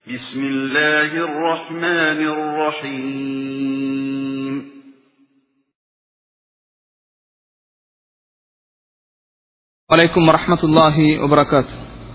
بسم الله الرحمن الرحيم عليكم ورحمة الله وبركاته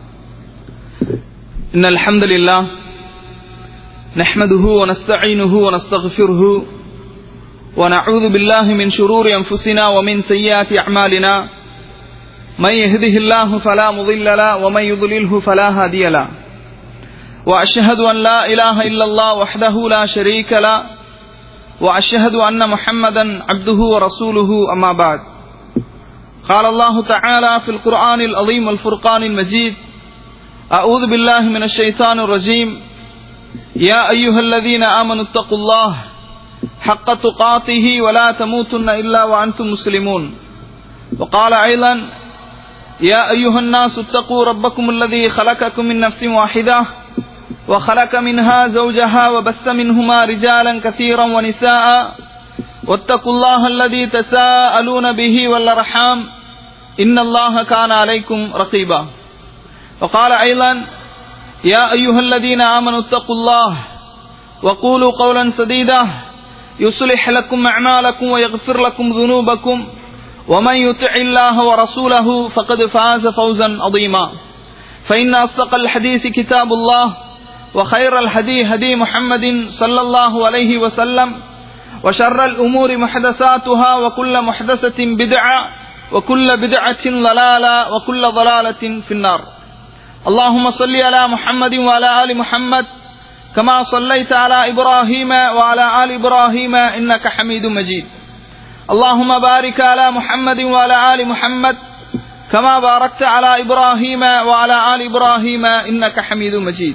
إن الحمد لله نحمده ونستعينه ونستغفره ونعوذ بالله من شرور أنفسنا ومن سيئات أعمالنا من يهده الله فلا مضل له ومن يضلله فلا هادي له وأشهد أن لا إله إلا الله وحده لا شريك له وأشهد أن محمدا عبده ورسوله أما بعد قال الله تعالى في القرآن العظيم والفرقان المجيد أعوذ بالله من الشيطان الرجيم يا أيها الذين آمنوا اتقوا الله حق تقاته ولا تموتن إلا وأنتم مسلمون وقال أيضا يا أيها الناس اتقوا ربكم الذي خلقكم من نفس واحدة وخلق منها زوجها وبث منهما رجالا كثيرا ونساء واتقوا الله الذي تساءلون به والأرحام إن الله كان عليكم رقيبا وقال أيضا يا أيها الذين آمنوا اتقوا الله وقولوا قولا سديدا يصلح لكم أعمالكم ويغفر لكم ذنوبكم ومن يطع الله ورسوله فقد فاز فوزا عظيما فإن أصدق الحديث كتاب الله وخير الهدي هدي محمد صلى الله عليه وسلم وشر الأمور محدثاتها وكل محدثة بدعة وكل بدعة ضلالة وكل ضلالة في النار اللهم صل على محمد وعلى آل محمد كما صليت على إبراهيم وعلى آل إبراهيم إنك حميد مجيد اللهم بارك على محمد وعلى آل محمد كما باركت على إبراهيم وعلى آل إبراهيم إنك حميد مجيد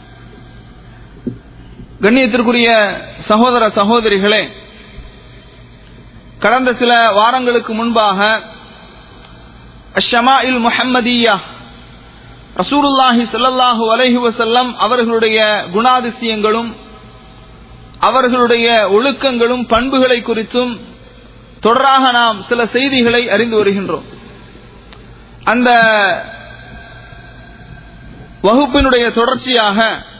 கண்ணியத்திற்குரிய சகோதர சகோதரிகளே கடந்த சில வாரங்களுக்கு முன்பாக அஷமாயில் முஹம்மதியா ரசூலுல்லாஹி சல்லாஹூ அலஹி வசல்லம் அவர்களுடைய குணாதிசயங்களும் அவர்களுடைய ஒழுக்கங்களும் பண்புகளை குறித்தும் தொடராக நாம் சில செய்திகளை அறிந்து வருகின்றோம் அந்த வகுப்பினுடைய தொடர்ச்சியாக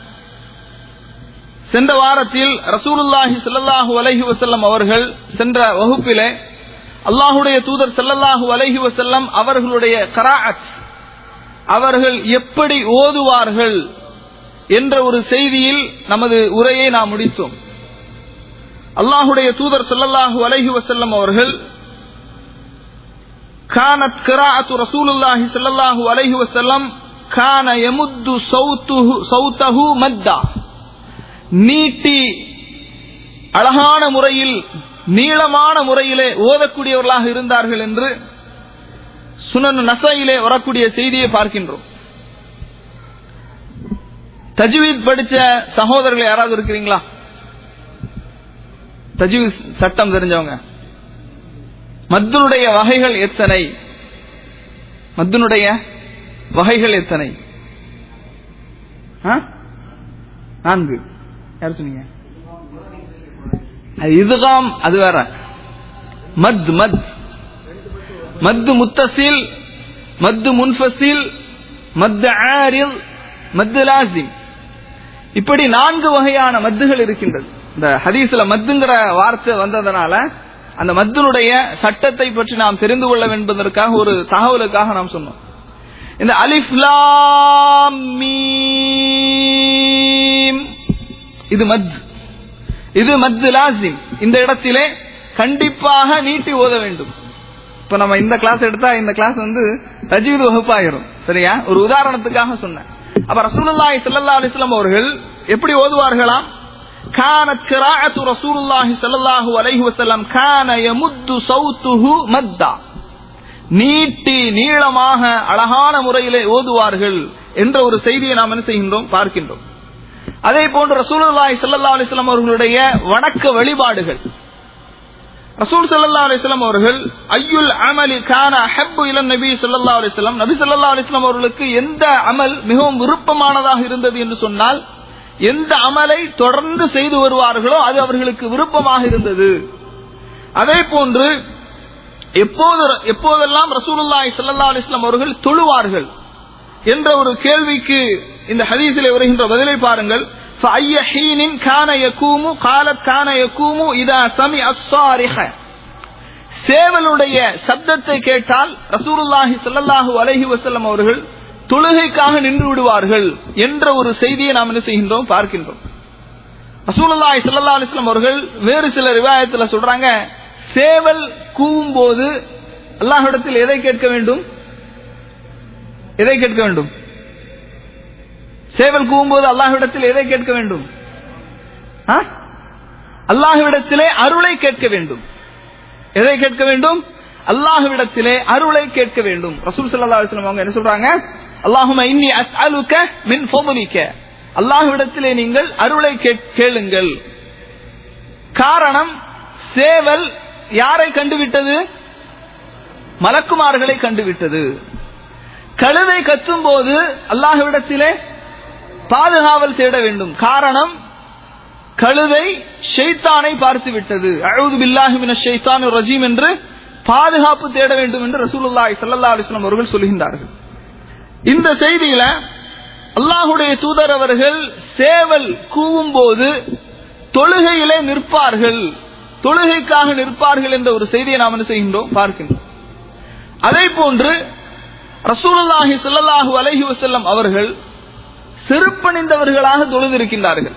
சென்ற வாரத்தில் ரசூலுல்லாஹி சல்லாஹூ அலஹி வசல்லம் அவர்கள் சென்ற வகுப்பிலே அல்லாஹுடைய தூதர் சல்லல்லாஹூ அலஹி வசல்லம் அவர்களுடைய கராஅத் அவர்கள் எப்படி ஓதுவார்கள் என்ற ஒரு செய்தியில் நமது உரையை நாம் முடித்தோம் அல்லாஹுடைய தூதர் சல்லல்லாஹு அலஹி வசல்லம் அவர்கள் கானத் கிராஅத்து ரசூலுல்லாஹி ஸல்லல்லாஹு அலைஹி வஸல்லம் கான யமுத்து சௌத்துஹு சௌத்தஹு மத்தா நீட்டி அழகான முறையில் நீளமான முறையிலே ஓதக்கூடியவர்களாக இருந்தார்கள் என்று சுனன் நசையிலே வரக்கூடிய செய்தியை பார்க்கின்றோம் தஜ்வீத் படிச்ச சகோதரர்கள் யாராவது இருக்கிறீங்களா தஜ்வீத் சட்டம் தெரிஞ்சவங்க மத்துனுடைய வகைகள் எத்தனை மத்துனுடைய வகைகள் எத்தனை நான்கு யார் சொன்னீங்க அது இதுகாம் அது வேற மத் மத் மத்து முத்தசில் மத்து முன்ஃபசில் மத்து ஆரில் மத்து லாசிம் இப்படி நான்கு வகையான மத்துகள் இருக்கின்றது இந்த ஹதீஸ்ல மத்துங்கிற வார்த்தை வந்ததுனால அந்த மத்தினுடைய சட்டத்தை பற்றி நாம் தெரிந்து கொள்ள என்பதற்காக ஒரு தகவலுக்காக நாம் சொன்னோம் இந்த அலிஃப்லாம் இது மத் இது மத் லாசிம் இந்த இடத்திலே கண்டிப்பாக நீட்டி ஓத வேண்டும் இப்ப நம்ம இந்த கிளாஸ் எடுத்தா இந்த கிளாஸ் வந்து ரஜீது வகுப்பாயிரும் சரியா ஒரு உதாரணத்துக்காக சொன்னேன் அப்ப ரசூலுல்லாஹி ஸல்லல்லாஹு அலைஹி வஸல்லம் அவர்கள் எப்படி ஓதுவார்களாம் كانت قراءة رسول الله صلى الله عليه وسلم كان يمد صوته مدا நீட்டி நீளமாக அழகான முறையிலே ஓதுவார்கள் என்ற ஒரு செய்தியை நாம் என்ன செய்கின்றோம் பார்க்கின்றோம் அதே போன்று ரசூலுல்லாஹி ஸல்லல்லாஹு அலைஹி வஸல்லம் அவர்களுடைய வணக்க வழிபாடுகள் ரசூல் ஸல்லல்லாஹு அலைஹி வஸல்லம் அவர்கள் ஐயுல் அமலி கான அஹப்பு இலன் நபி ஸல்லல்லாஹு அலைஹி வஸல்லம் நபி ஸல்லல்லாஹு அலைஹி வஸல்லம் அவர்களுக்கு எந்த அமல் மிகவும் விருப்பமானதாக இருந்தது என்று சொன்னால் எந்த அமலை தொடர்ந்து செய்து வருவார்களோ அது அவர்களுக்கு விருப்பமாக இருந்தது அதே போன்று எப்போது எப்போதெல்லாம் ரசூலுல்லாஹி ஸல்லல்லாஹு அலைஹி வஸல்லம் அவர்கள் தொழுவார்கள் என்ற ஒரு கேள்விக்கு இந்த ஹதீஸிலே வருகின்ற பதிலை பாருங்கள் فأي حين كان يكوم قالت كان يكوم إذا سمع الصارخ சேவலுடைய சப்தத்தை கேட்டால் ரசூலுல்லாஹி ஸல்லல்லாஹு அலைஹி வஸல்லம் அவர்கள் தொழுகைக்காக நின்று விடுவார்கள் என்ற ஒரு செய்தியை நாம் என்ன செய்கின்றோம் பார்க்கின்றோம் ரசூலுல்லாஹி ஸல்லல்லாஹு அலைஹி வஸல்லம் அவர்கள் வேறு சில ரிவாயத்துல சொல்றாங்க சேவல் கூவும் போது அல்லாஹ்விடத்தில் எதை கேட்க வேண்டும் எதை கேட்க வேண்டும் சேவல் கூவும்போது அல்லாஹ்விடத்தில் எதை கேட்க வேண்டும் ஆ? அல்லாஹ்விடத்திலே அருளை கேட்க வேண்டும் எதை கேட்க வேண்டும் அல்லாஹ்விடத்திலே அருளை கேட்க வேண்டும் ரசூல் ஸல்லல்லாஹு அலைஹி வஸல்லம் அவங்க என்ன சொல்றாங்க அல்லாஹும்ம இன்னி அஸ்அலுக மின் ஃபضلிக அல்லாஹ்விடத்திலே நீங்கள் அருளை கேட்- கேளுங்கள் காரணம் சேவல் யாரை கண்டுவிட்டது மலக்குமார்களை கண்டுவிட்டது கழுதை கத்தும் போது அல்லாஹ்விடத்திலே பாதுகாவல் தேட வேண்டும் காரணம் கழுதை ஷைத்தானை பார்த்து விட்டது அழுது பில்லாஹி மினஷ் ஷைத்தானிர் ரஜீம் என்று பாதுகாப்பு தேட வேண்டும் என்று ரசூலுல்லாஹி ஸல்லல்லாஹு அலைஹி வஸல்லம் அவர்கள் சொல்கின்றார்கள் இந்த செய்தியில அல்லாஹுடைய தூதர் அவர்கள் சேவல் கூவும் போது தொழுகையிலே நிற்பார்கள் தொழுகைக்காக நிற்பார்கள் என்ற ஒரு செய்தியை நாம் என்ன செய்கின்றோம் பார்க்கின்றோம் அதே போன்று ரசூலுல்லாஹி ஸல்லல்லாஹு அலைஹி வஸல்லம் அவர்கள் செருப்பணிந்தவர்களாக தொழுதிருக்கின்றார்கள்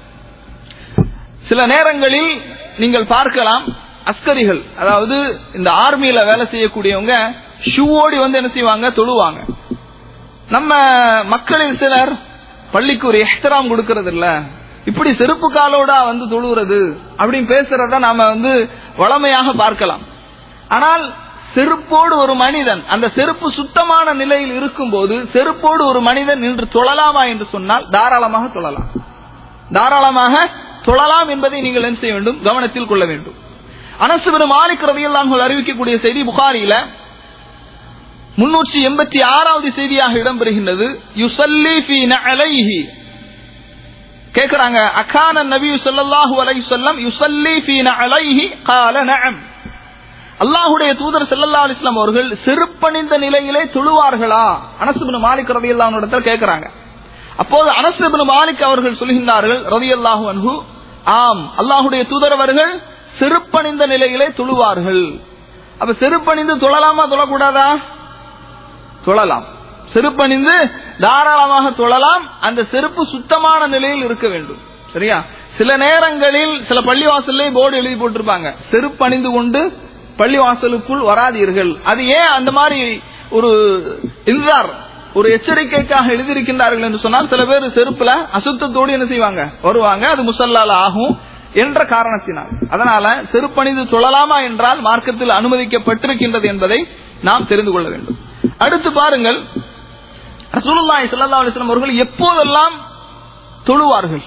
சில நேரங்களில் நீங்கள் பார்க்கலாம் அஸ்கரிகள் அதாவது இந்த ஆர்மியில வேலை செய்யக்கூடியவங்க ஷூவோடி வந்து என்ன செய்வாங்க தொழுவாங்க நம்ம மக்களில் சிலர் பள்ளிக்கு ஒரு எஹ்தராம் கொடுக்கறது இல்ல இப்படி செருப்பு காலோட வந்து தொழுகிறது அப்படின்னு பேசுறத நாம வந்து வளமையாக பார்க்கலாம் ஆனால் செருப்போடு ஒரு மனிதன் அந்த செருப்பு சுத்தமான நிலையில் இருக்கும்போது செருப்போடு ஒரு மனிதன் நின்று தொழலாமா என்று சொன்னால் தாராளமாக தொழலாம் தாராளமாக தொழலாம் என்பதை நீங்கள் என்ன செய்ய வேண்டும் கவனத்தில் கொள்ள வேண்டும் அனசு பெரும் மாலிக் ரதியல்லாஹு அறிவிக்கக்கூடிய செய்தி புகாரியில முன்னூற்றி எண்பத்தி ஆறாவது செய்தியாக இடம்பெறுகின்றது யுசல்லி ஃபீ நஅலைஹி கேக்குறாங்க அகான நபி ஸல்லல்லாஹு அலைஹி வஸல்லம் யுசல்லி ஃபீ நஅலைஹி قال நஅம் அல்லாஹ்வுடைய தூதர் ஸல்லல்லாஹு அலைஹி வஸல்லம் அவர்கள் செருப்பணிந்த நிலையிலே தொழுவார்களா அனஸ் இப்னு மாலிக் ரலியல்லாஹு அன்ஹு இடத்தில் கேக்குறாங்க அப்போது அனஸ் இப்னு மாலிக் அவர்கள் சொல்கின்றார்கள் ரலியல்லாஹு அன்ஹு ஆம் அல்லாஹ்வுடைய தூதர் அவர்கள் செருப்பணிந்த நிலையிலே தொழுவார்கள் அப்ப செருப்பணிந்து தொழலாமா தொழக்கூடாதா தொழலாம் செருப்பணிந்து தாராளமாக தொழலாம் அந்த செருப்பு சுத்தமான நிலையில் இருக்க வேண்டும் சரியா சில நேரங்களில் சில பள்ளிவாசல்லே போர்டு எழுதி போட்டிருப்பாங்க செருப்பு அணிந்து கொண்டு பள்ளிவாசலுக்குள் வராதீர்கள் அது ஏன் அந்த மாதிரி ஒரு இன்றார் ஒரு எச்சரிக்கைக்காக எழுதியிருக்கின்றார்கள் என்று சொன்னால் சில பேர் செருப்புல அசுத்தத்தோடு என்ன செய்வாங்க வருவாங்க அது முசல்லால ஆகும் என்ற காரணத்தினால் அதனால செருப்பணிந்து தொழலாமா என்றால் மார்க்கத்தில் அனுமதிக்கப்பட்டிருக்கின்றது என்பதை நாம் தெரிந்து கொள்ள வேண்டும் அடுத்து பாருங்கள் ரசூலுல்லாஹி ஸல்லல்லாஹு அலைஹி வஸல்லம் அவர்கள் எப்போதெல்லாம் தொழுவார்கள்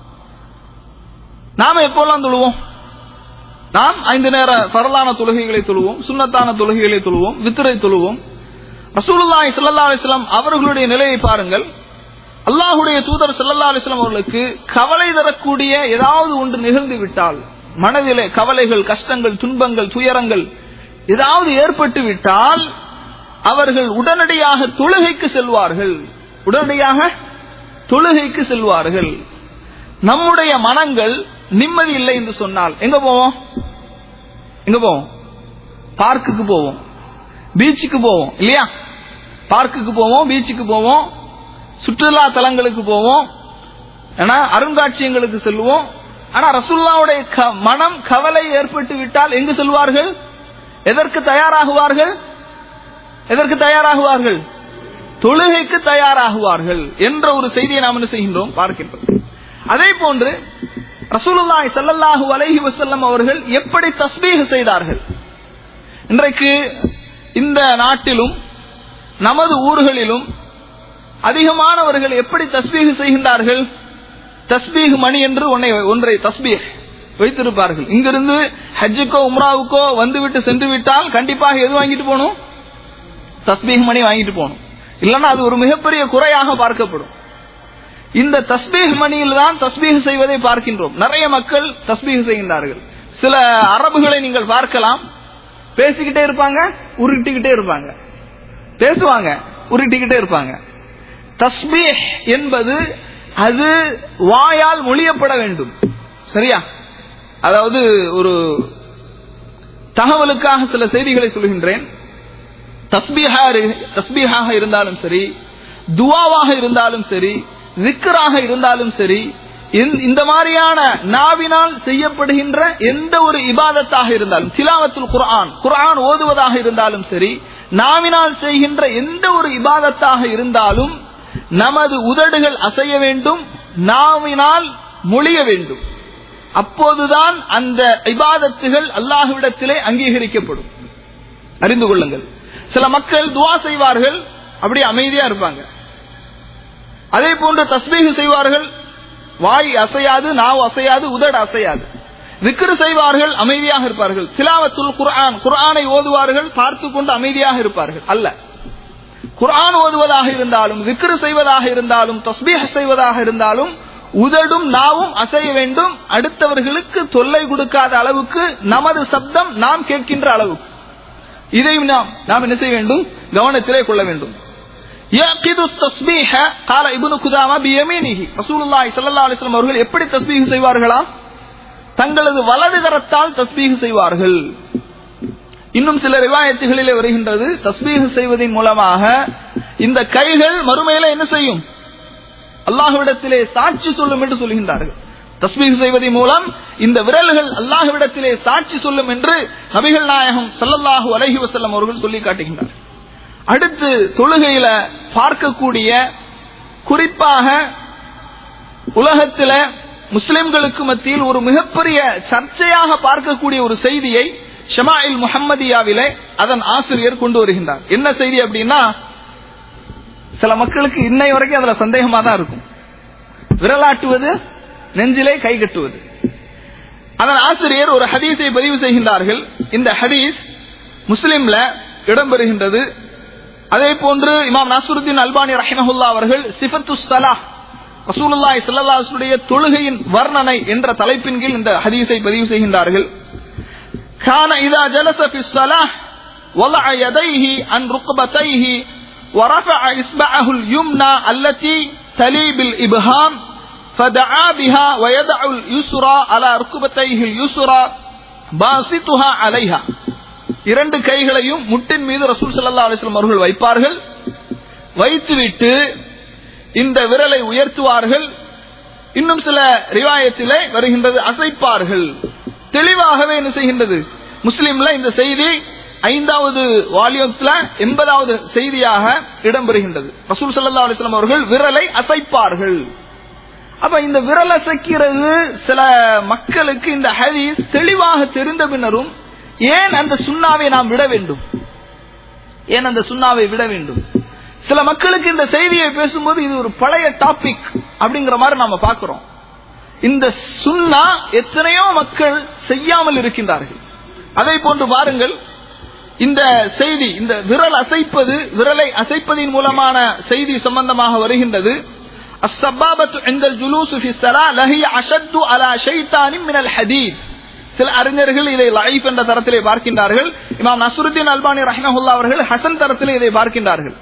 நாம எப்போல்லாம் தொழுவோம் நாம் ஐந்து நேர பரலான தொழுகைகளை தொழுவோம் சுன்னத்தான தொழுகைகளை தொழுவோம் வித்திரை தொழுவோம் ரசூலுல்லாஹி ஸல்லல்லாஹு அலைஹி வஸல்லம் அவர்களுடைய நிலையை பாருங்கள் அல்லாஹ்வுடைய தூதர் ஸல்லல்லாஹு அலைஹி வஸல்லம் அவர்களுக்கு கவலை தரக்கூடிய ஏதாவது ஒன்று நிகழ்ந்து விட்டால் மனதிலே கவலைகள் கஷ்டங்கள் துன்பங்கள் துயரங்கள் ஏதாவது ஏற்பட்டு விட்டால் அவர்கள் உடனடியாக தொழுகைக்கு செல்வார்கள் உடனடியாக தொழுகைக்கு செல்வார்கள் நம்முடைய மனங்கள் நிம்மதி இல்லை என்று சொன்னால் எங்க போவோம் எங்க போவோம் பார்க்குக்கு போவோம் பீச்சுக்கு போவோம் இல்லையா பார்க்குக்கு போவோம் பீச்சுக்கு போவோம் சுற்றுலா தலங்களுக்கு போவோம் ஏன்னா அருங்காட்சியங்களுக்கு செல்வோம் ஆனா ரசுல்லாவுடைய க- மனம் கவலை ஏற்பட்டு விட்டால் எங்கு செல்வார்கள் எதற்கு தயாராகுவார்கள் எதற்கு தயாராகுவார்கள் தொழுகைக்கு தயாராகுவார்கள் என்ற ஒரு செய்தியை நாம் என்ன செய்கின்றோம் பார்க்கின்றோம் அதே போன்று ரசூலுல்லாஹி ஸல்லல்லாஹு அலைஹி வஸல்லம் அவர்கள் எப்படி தஸ்பீஹ் செய்தார்கள் இன்றைக்கு இந்த நாட்டிலும் நமது ஊர்களிலும் அதிகமானவர்கள் எப்படி தஸ்பீஹ் செய்கின்றார்கள் தஸ்பீஹ் மணி என்று ஒன்றை ஒன்றை தஸ்பீஹ் வைத்திருப்பார்கள் இங்கிருந்து ஹஜ்ஜுக்கோ உம்ராவுக்கோ வந்துவிட்டு சென்று விட்டால் கண்டிப்பாக எது வாங்கிட்டு போகணும் தஸ்பீஹ் மணி வாங்கிட்டு போகணும் இல்லைன்னா அது ஒரு மிகப்பெரிய குறையாக பார்க்கப்படும் இந்த தஸ்பீஹ் மணியில் தான் தஸ்பீஹ் செய்வதை பார்க்கின்றோம் நிறைய மக்கள் தஸ்பீஹ் செய்கின்றார்கள் சில அரபுகளை நீங்கள் பார்க்கலாம் பேசிக்கிட்டே இருப்பாங்க உருட்டிக்கிட்டே இருப்பாங்க பேசுவாங்க உருட்டிக்கிட்டே இருப்பாங்க தஸ்பீஹ் என்பது அது வாயால் மொழியப்பட வேண்டும் சரியா அதாவது ஒரு தகவலுக்காக சில செய்திகளை சொல்கின்றேன் தஸ்பீஹாக இருந்தாலும் சரி துவாவாக இருந்தாலும் சரி விக்கராக இருந்தாலும் சரி இந்த மாதிரியான நாவினால் செய்யப்படுகின்ற எந்த ஒரு இபாதத்தாக இருந்தாலும் திலாவத்துல் குர்ஆன் குர்ஆன் ஓதுவதாக இருந்தாலும் சரி நாவினால் செய்கின்ற எந்த ஒரு இபாதத்தாக இருந்தாலும் நமது உதடுகள் அசைய வேண்டும் நாவினால் மொழிய வேண்டும் அப்போதுதான் அந்த இபாதத்துகள் அல்லாஹுவிடத்திலே அங்கீகரிக்கப்படும் அறிந்து கொள்ளுங்கள் சில மக்கள் துவா செய்வார்கள் அப்படியே அமைதியா இருப்பாங்க அதே போன்று தஸ்மீக செய்வார்கள் வாய் அசையாது நாவு அசையாது உதடு அசையாது விக்ரு செய்வார்கள் அமைதியாக இருப்பார்கள் திலாவத்துல் குர்ஆன் குர்ஆனை ஓதுவார்கள் பார்த்து கொண்டு அமைதியாக இருப்பார்கள் அல்ல குர்ஆன் ஓதுவதாக இருந்தாலும் விக்ரு செய்வதாக இருந்தாலும் தஸ்பீஹ் செய்வதாக இருந்தாலும் உதடும் நாவும் அசைய வேண்டும் அடுத்தவர்களுக்கு தொல்லை கொடுக்காத அளவுக்கு நமது சப்தம் நாம் கேட்கின்ற அளவுக்கு இதையும் நாம் நாம் என்ன செய்ய வேண்டும் கவனத்திலே கொள்ள வேண்டும் அவர்கள் எப்படி தஸ்பீக செய்வார்களாம் தங்களது வலது கரத்தால் தஸ்பீக செய்வார்கள் இன்னும் சில ரிவாயத்துகளிலே வருகின்றது தஸ்பீக செய்வதன் மூலமாக இந்த கைகள் மறுமையில என்ன செய்யும் அல்லாஹுவிடத்திலே சாட்சி சொல்லும் என்று சொல்கின்றார்கள் தஸ்மீக் செய்வதன் மூலம் இந்த விரல்கள் அல்லாஹுவிடத்திலே சாட்சி சொல்லும் என்று நபிகள் நாயகம் சல்லல்லாஹு அலஹி வசல்லம் அவர்கள் சொல்லி காட்டுகின்றார் அடுத்து தொழுகையில பார்க்கக்கூடிய குறிப்பாக உலகத்தில முஸ்லிம்களுக்கு மத்தியில் ஒரு மிகப்பெரிய சர்ச்சையாக பார்க்கக்கூடிய ஒரு செய்தியை ஷமாயில் முஹம்மதியாவிலே அதன் ஆசிரியர் கொண்டு வருகின்றார் என்ன செய்தி அப்படின்னா சில மக்களுக்கு இன்னை வரைக்கும் அதுல சந்தேகமா தான் இருக்கும் விரலாட்டுவது நெஞ்சிலே கை கட்டுவது அதன் ஆசிரியர் ஒரு ஹதீஸை பதிவு செய்கின்றார்கள் இந்த ஹதீஸ் முஸ்லிம்ல இடம்பெறுகின்றது அதே போன்று இமாம் நாசுருத்தீன் அல்பானி ரஹிமஹுல்லா அவர்கள் சிஃபத்து சலா ரசூலுல்லாஹி ஸல்லல்லாஹு தொழுகையின் வர்ணனை என்ற தலைப்பின் கீழ் இந்த ஹதீஸை பதிவு செய்கின்றார்கள் كان إذا جلس في الصلاة وضع يديه عن ركبتيه ورفع إصبعه اليمنى التي تلي بالإبهام فدعا بها ويدع اليسرى على ركبتيه اليسرى باسطها عليها இரண்டு கைகளையும் முட்டின் மீது ரசூல் சல்லா அலிஸ்லாம் அவர்கள் வைப்பார்கள் வைத்துவிட்டு இந்த விரலை உயர்த்துவார்கள் இன்னும் சில ரிவாயத்திலே வருகின்றது அசைப்பார்கள் தெளிவாகவே என்ன செய்கின்றது முஸ்லிம்ல இந்த செய்தி ஐந்தாவது வால்யூம்ல எண்பதாவது செய்தியாக இடம்பெறுகின்றது ரசூல் சல்லா அலிஸ்லாம் அவர்கள் விரலை அசைப்பார்கள் அப்ப இந்த விரல் அசைக்கிறது சில மக்களுக்கு இந்த ஹதீஸ் தெளிவாக தெரிந்த பின்னரும் ஏன் அந்த சுண்ணாவை நாம் விட வேண்டும் ஏன் அந்த சுண்ணாவை விட வேண்டும் சில மக்களுக்கு இந்த செய்தியை பேசும்போது இது ஒரு பழைய டாபிக் அப்படிங்கிற மாதிரி நாம பார்க்கிறோம் இந்த சுண்ணா எத்தனையோ மக்கள் செய்யாமல் இருக்கின்றார்கள் அதை போன்று பாருங்கள் இந்த செய்தி இந்த விரல் அசைப்பது விரலை அசைப்பதின் மூலமான செய்தி சம்பந்தமாக வருகின்றது السبابة عند الجلوس في الصلاة لهي أشد على شيطان من الحديد சில அறிஞர்கள் இதை லைஃப் என்ற தரத்திலே பார்க்கின்றார்கள் இமாம் நசுருத்தீன் அல்பானி ரஹ்மஹுல்லா அவர்கள் ஹசன் தரத்திலே இதை பார்க்கின்றார்கள்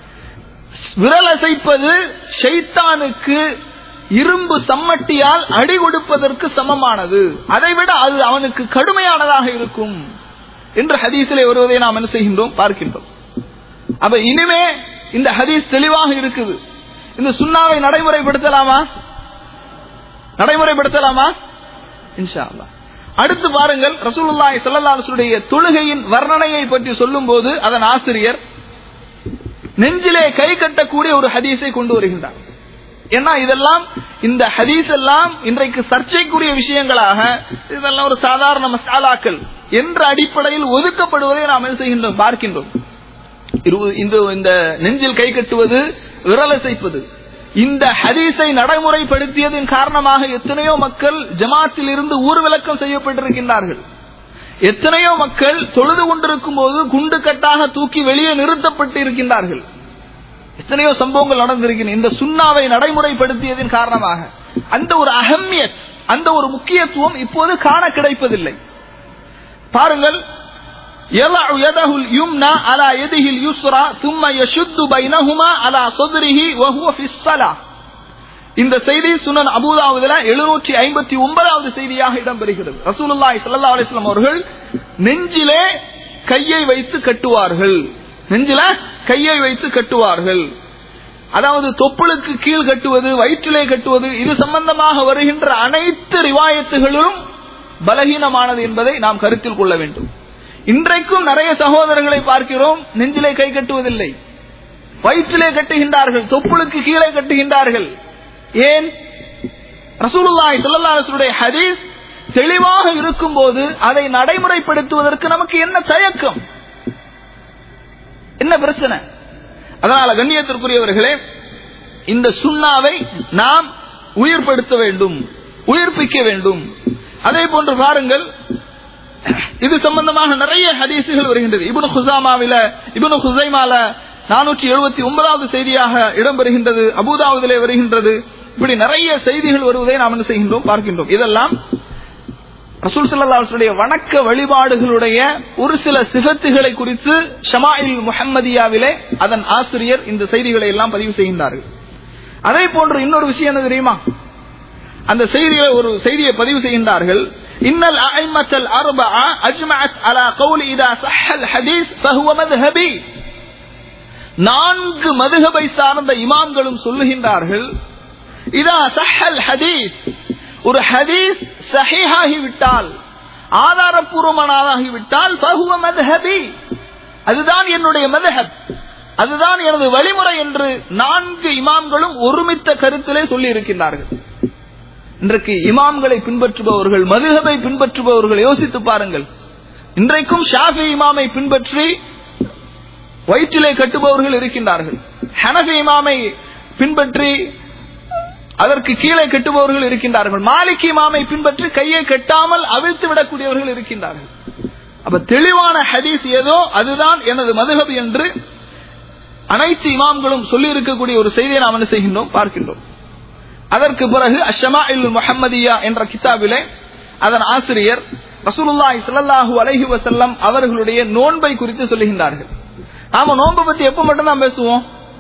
விரல் அசைப்பது ஷைத்தானுக்கு இரும்பு சம்மட்டியால் அடி கொடுப்பதற்கு சமமானது அதைவிட அது அவனுக்கு கடுமையானதாக இருக்கும் என்று ஹதீஸிலே வருவதை நாம் என்ன செய்கின்றோம் பார்க்கின்றோம் அப்ப இனிமே இந்த ஹதீஸ் தெளிவாக இருக்குது இந்த சுண்ணாவை நடைமுறைப்படுத்தலாமா நடைமுறைப்படுத்தலாமா இன்ஷா அல்லா அடுத்து பாருங்கள் ரசூலுல்லாஹி ஸல்லல்லாஹு அலைஹி தொழுகையின் வர்ணனையை பற்றி சொல்லும்போது அதன் ஆசிரியர் நெஞ்சிலே கை கட்டக்கூடிய ஒரு ஹதீஸை கொண்டு வருகின்றார் ஏன்னா இதெல்லாம் இந்த ஹதீஸ் எல்லாம் இன்றைக்கு சர்ச்சைக்குரிய விஷயங்களாக இதெல்லாம் ஒரு சாதாரண மசாலாக்கள் என்ற அடிப்படையில் ஒதுக்கப்படுவதை நாம் என்ன செய்கின்றோம் பார்க்கின்றோம் இந்த இந்த நெஞ்சில் கை கட்டுவது விரல் அசைப்பது இந்த ஹதீஸை நடைமுறைப்படுத்தியதன் காரணமாக எத்தனையோ மக்கள் ஜமாத்தில் இருந்து ஊர்விளக்கம் செய்யப்பட்டிருக்கின்றார்கள் எத்தனையோ மக்கள் தொழுது கொண்டிருக்கும் போது குண்டு கட்டாக தூக்கி வெளியே நிறுத்தப்பட்டு இருக்கின்றார்கள் எத்தனையோ சம்பவங்கள் நடந்திருக்கின்றன இந்த சுண்ணாவை நடைமுறைப்படுத்தியதன் காரணமாக அந்த ஒரு அகமியத் அந்த ஒரு முக்கியத்துவம் இப்போது காண கிடைப்பதில்லை பாருங்கள் يضع يده اليمنى على يده اليسرى ثم يشد بينهما على صدره وهو في الصلاة இந்த செய்தி சுனன் அபூதாவுதுல எழுநூற்றி ஐம்பத்தி ஒன்பதாவது செய்தியாக இடம்பெறுகிறது ரசூலுல்லாஹி ஸல்லல்லாஹு அலைஹி வஸல்லம் அவர்கள் நெஞ்சிலே கையை வைத்து கட்டுவார்கள் நெஞ்சில கையை வைத்து கட்டுவார்கள் அதாவது தொப்புளுக்கு கீழ் கட்டுவது வயிற்றிலே கட்டுவது இது சம்பந்தமாக வருகின்ற அனைத்து ரிவாயத்துகளும் பலகீனமானது என்பதை நாம் கருத்தில் கொள்ள வேண்டும் இன்றைக்கும் நிறைய சகோதரர்களை பார்க்கிறோம் நெஞ்சிலே கை கட்டுவதில்லை வயிற்றிலே கட்டுகின்றார்கள் தொப்புளுக்கு கீழே கட்டுகின்றார்கள் ஏன் ரசூலுல்லாஹி ஸல்லல்லாஹு அலைஹி வஸல்லம் ஹதீஸ் தெளிவாக இருக்கும்போது அதை நடைமுறைப்படுத்துவதற்கு நமக்கு என்ன தயக்கம் என்ன பிரச்சனை அதனால கண்ணியத்திற்குரியவர்களே இந்த சுண்ணாவை நாம் உயிர்ப்படுத்த வேண்டும் உயிர்ப்பிக்க வேண்டும் அதே போன்று பாருங்கள் இது சம்பந்தமாக நிறைய ஹதீசுகள் வருகின்றது இப்னு குசாமாவில இப்னு குசைமால நானூற்றி எழுபத்தி ஒன்பதாவது செய்தியாக இடம்பெறுகின்றது அபுதாவுதிலே வருகின்றது இப்படி நிறைய செய்திகள் வருவதை நாம் என்ன செய்கின்றோம் பார்க்கின்றோம் இதெல்லாம் ரசூல் சல்லாஹுடைய வணக்க வழிபாடுகளுடைய ஒரு சில சிகத்துகளை குறித்து ஷமாயில் முஹம்மதியாவிலே அதன் ஆசிரியர் இந்த செய்திகளை எல்லாம் பதிவு செய்கின்றார்கள் அதே போன்று இன்னொரு விஷயம் என்ன தெரியுமா அந்த செய்தியை ஒரு செய்தியை பதிவு செய்கின்றார்கள் இன்னல் அஐமத்தல் அர்பஅ அஜ்மஅத் அலா கௌலி இதா ஸஹல் ஹதீஸ் ஃபஹுவ மذهبي நான்கு மதுஹபை சார்ந்த இமாம்களும் சொல்லுகின்றார்கள் இதா ஸஹல் ஹதீஸ் ஒரு ஹதீஸ் சஹீஹாகி விட்டால் ஆதாரப்பூர்வமானதாகி விட்டால் ஃபஹுவ மذهبي அதுதான் என்னுடைய மذهب அதுதான் எனது வழிமுறை என்று நான்கு இமாம்களும் ஒருமித்த கருத்திலே சொல்லி இருக்கின்றார்கள் இன்றைக்கு இமாம்களை பின்பற்றுபவர்கள் மதுகபை பின்பற்றுபவர்கள் யோசித்து பாருங்கள் இன்றைக்கும் ஷாஃபி இமாமை பின்பற்றி வயிற்றிலே கட்டுபவர்கள் இருக்கின்றார்கள் ஹனஃபி இமாமை பின்பற்றி அதற்கு கீழே கட்டுபவர்கள் இருக்கின்றார்கள் மாலிக் இமாமை பின்பற்றி கையை கட்டாமல் அவிழ்த்து விடக்கூடியவர்கள் இருக்கின்றார்கள் அப்ப தெளிவான ஹதீஸ் ஏதோ அதுதான் எனது மதுகப் என்று அனைத்து இமாம்களும் சொல்லி இருக்கக்கூடிய ஒரு செய்தியை நாம் என்ன செய்கின்றோம் பார்க்கின்றோம் அதற்கு பிறகு அஷமா இல் முஹம்மதியா என்ற கிதாபிலே அதன் ஆசிரியர் ரசூலுல்லாஹி ஸல்லல்லாஹு அலைஹி வஸல்லம் அவர்களுடைய நோன்பை குறித்து சொல்லுகின்றார்கள் நாம நோன்பை பத்தி எப்ப மட்டும் தான் பேசுவோம்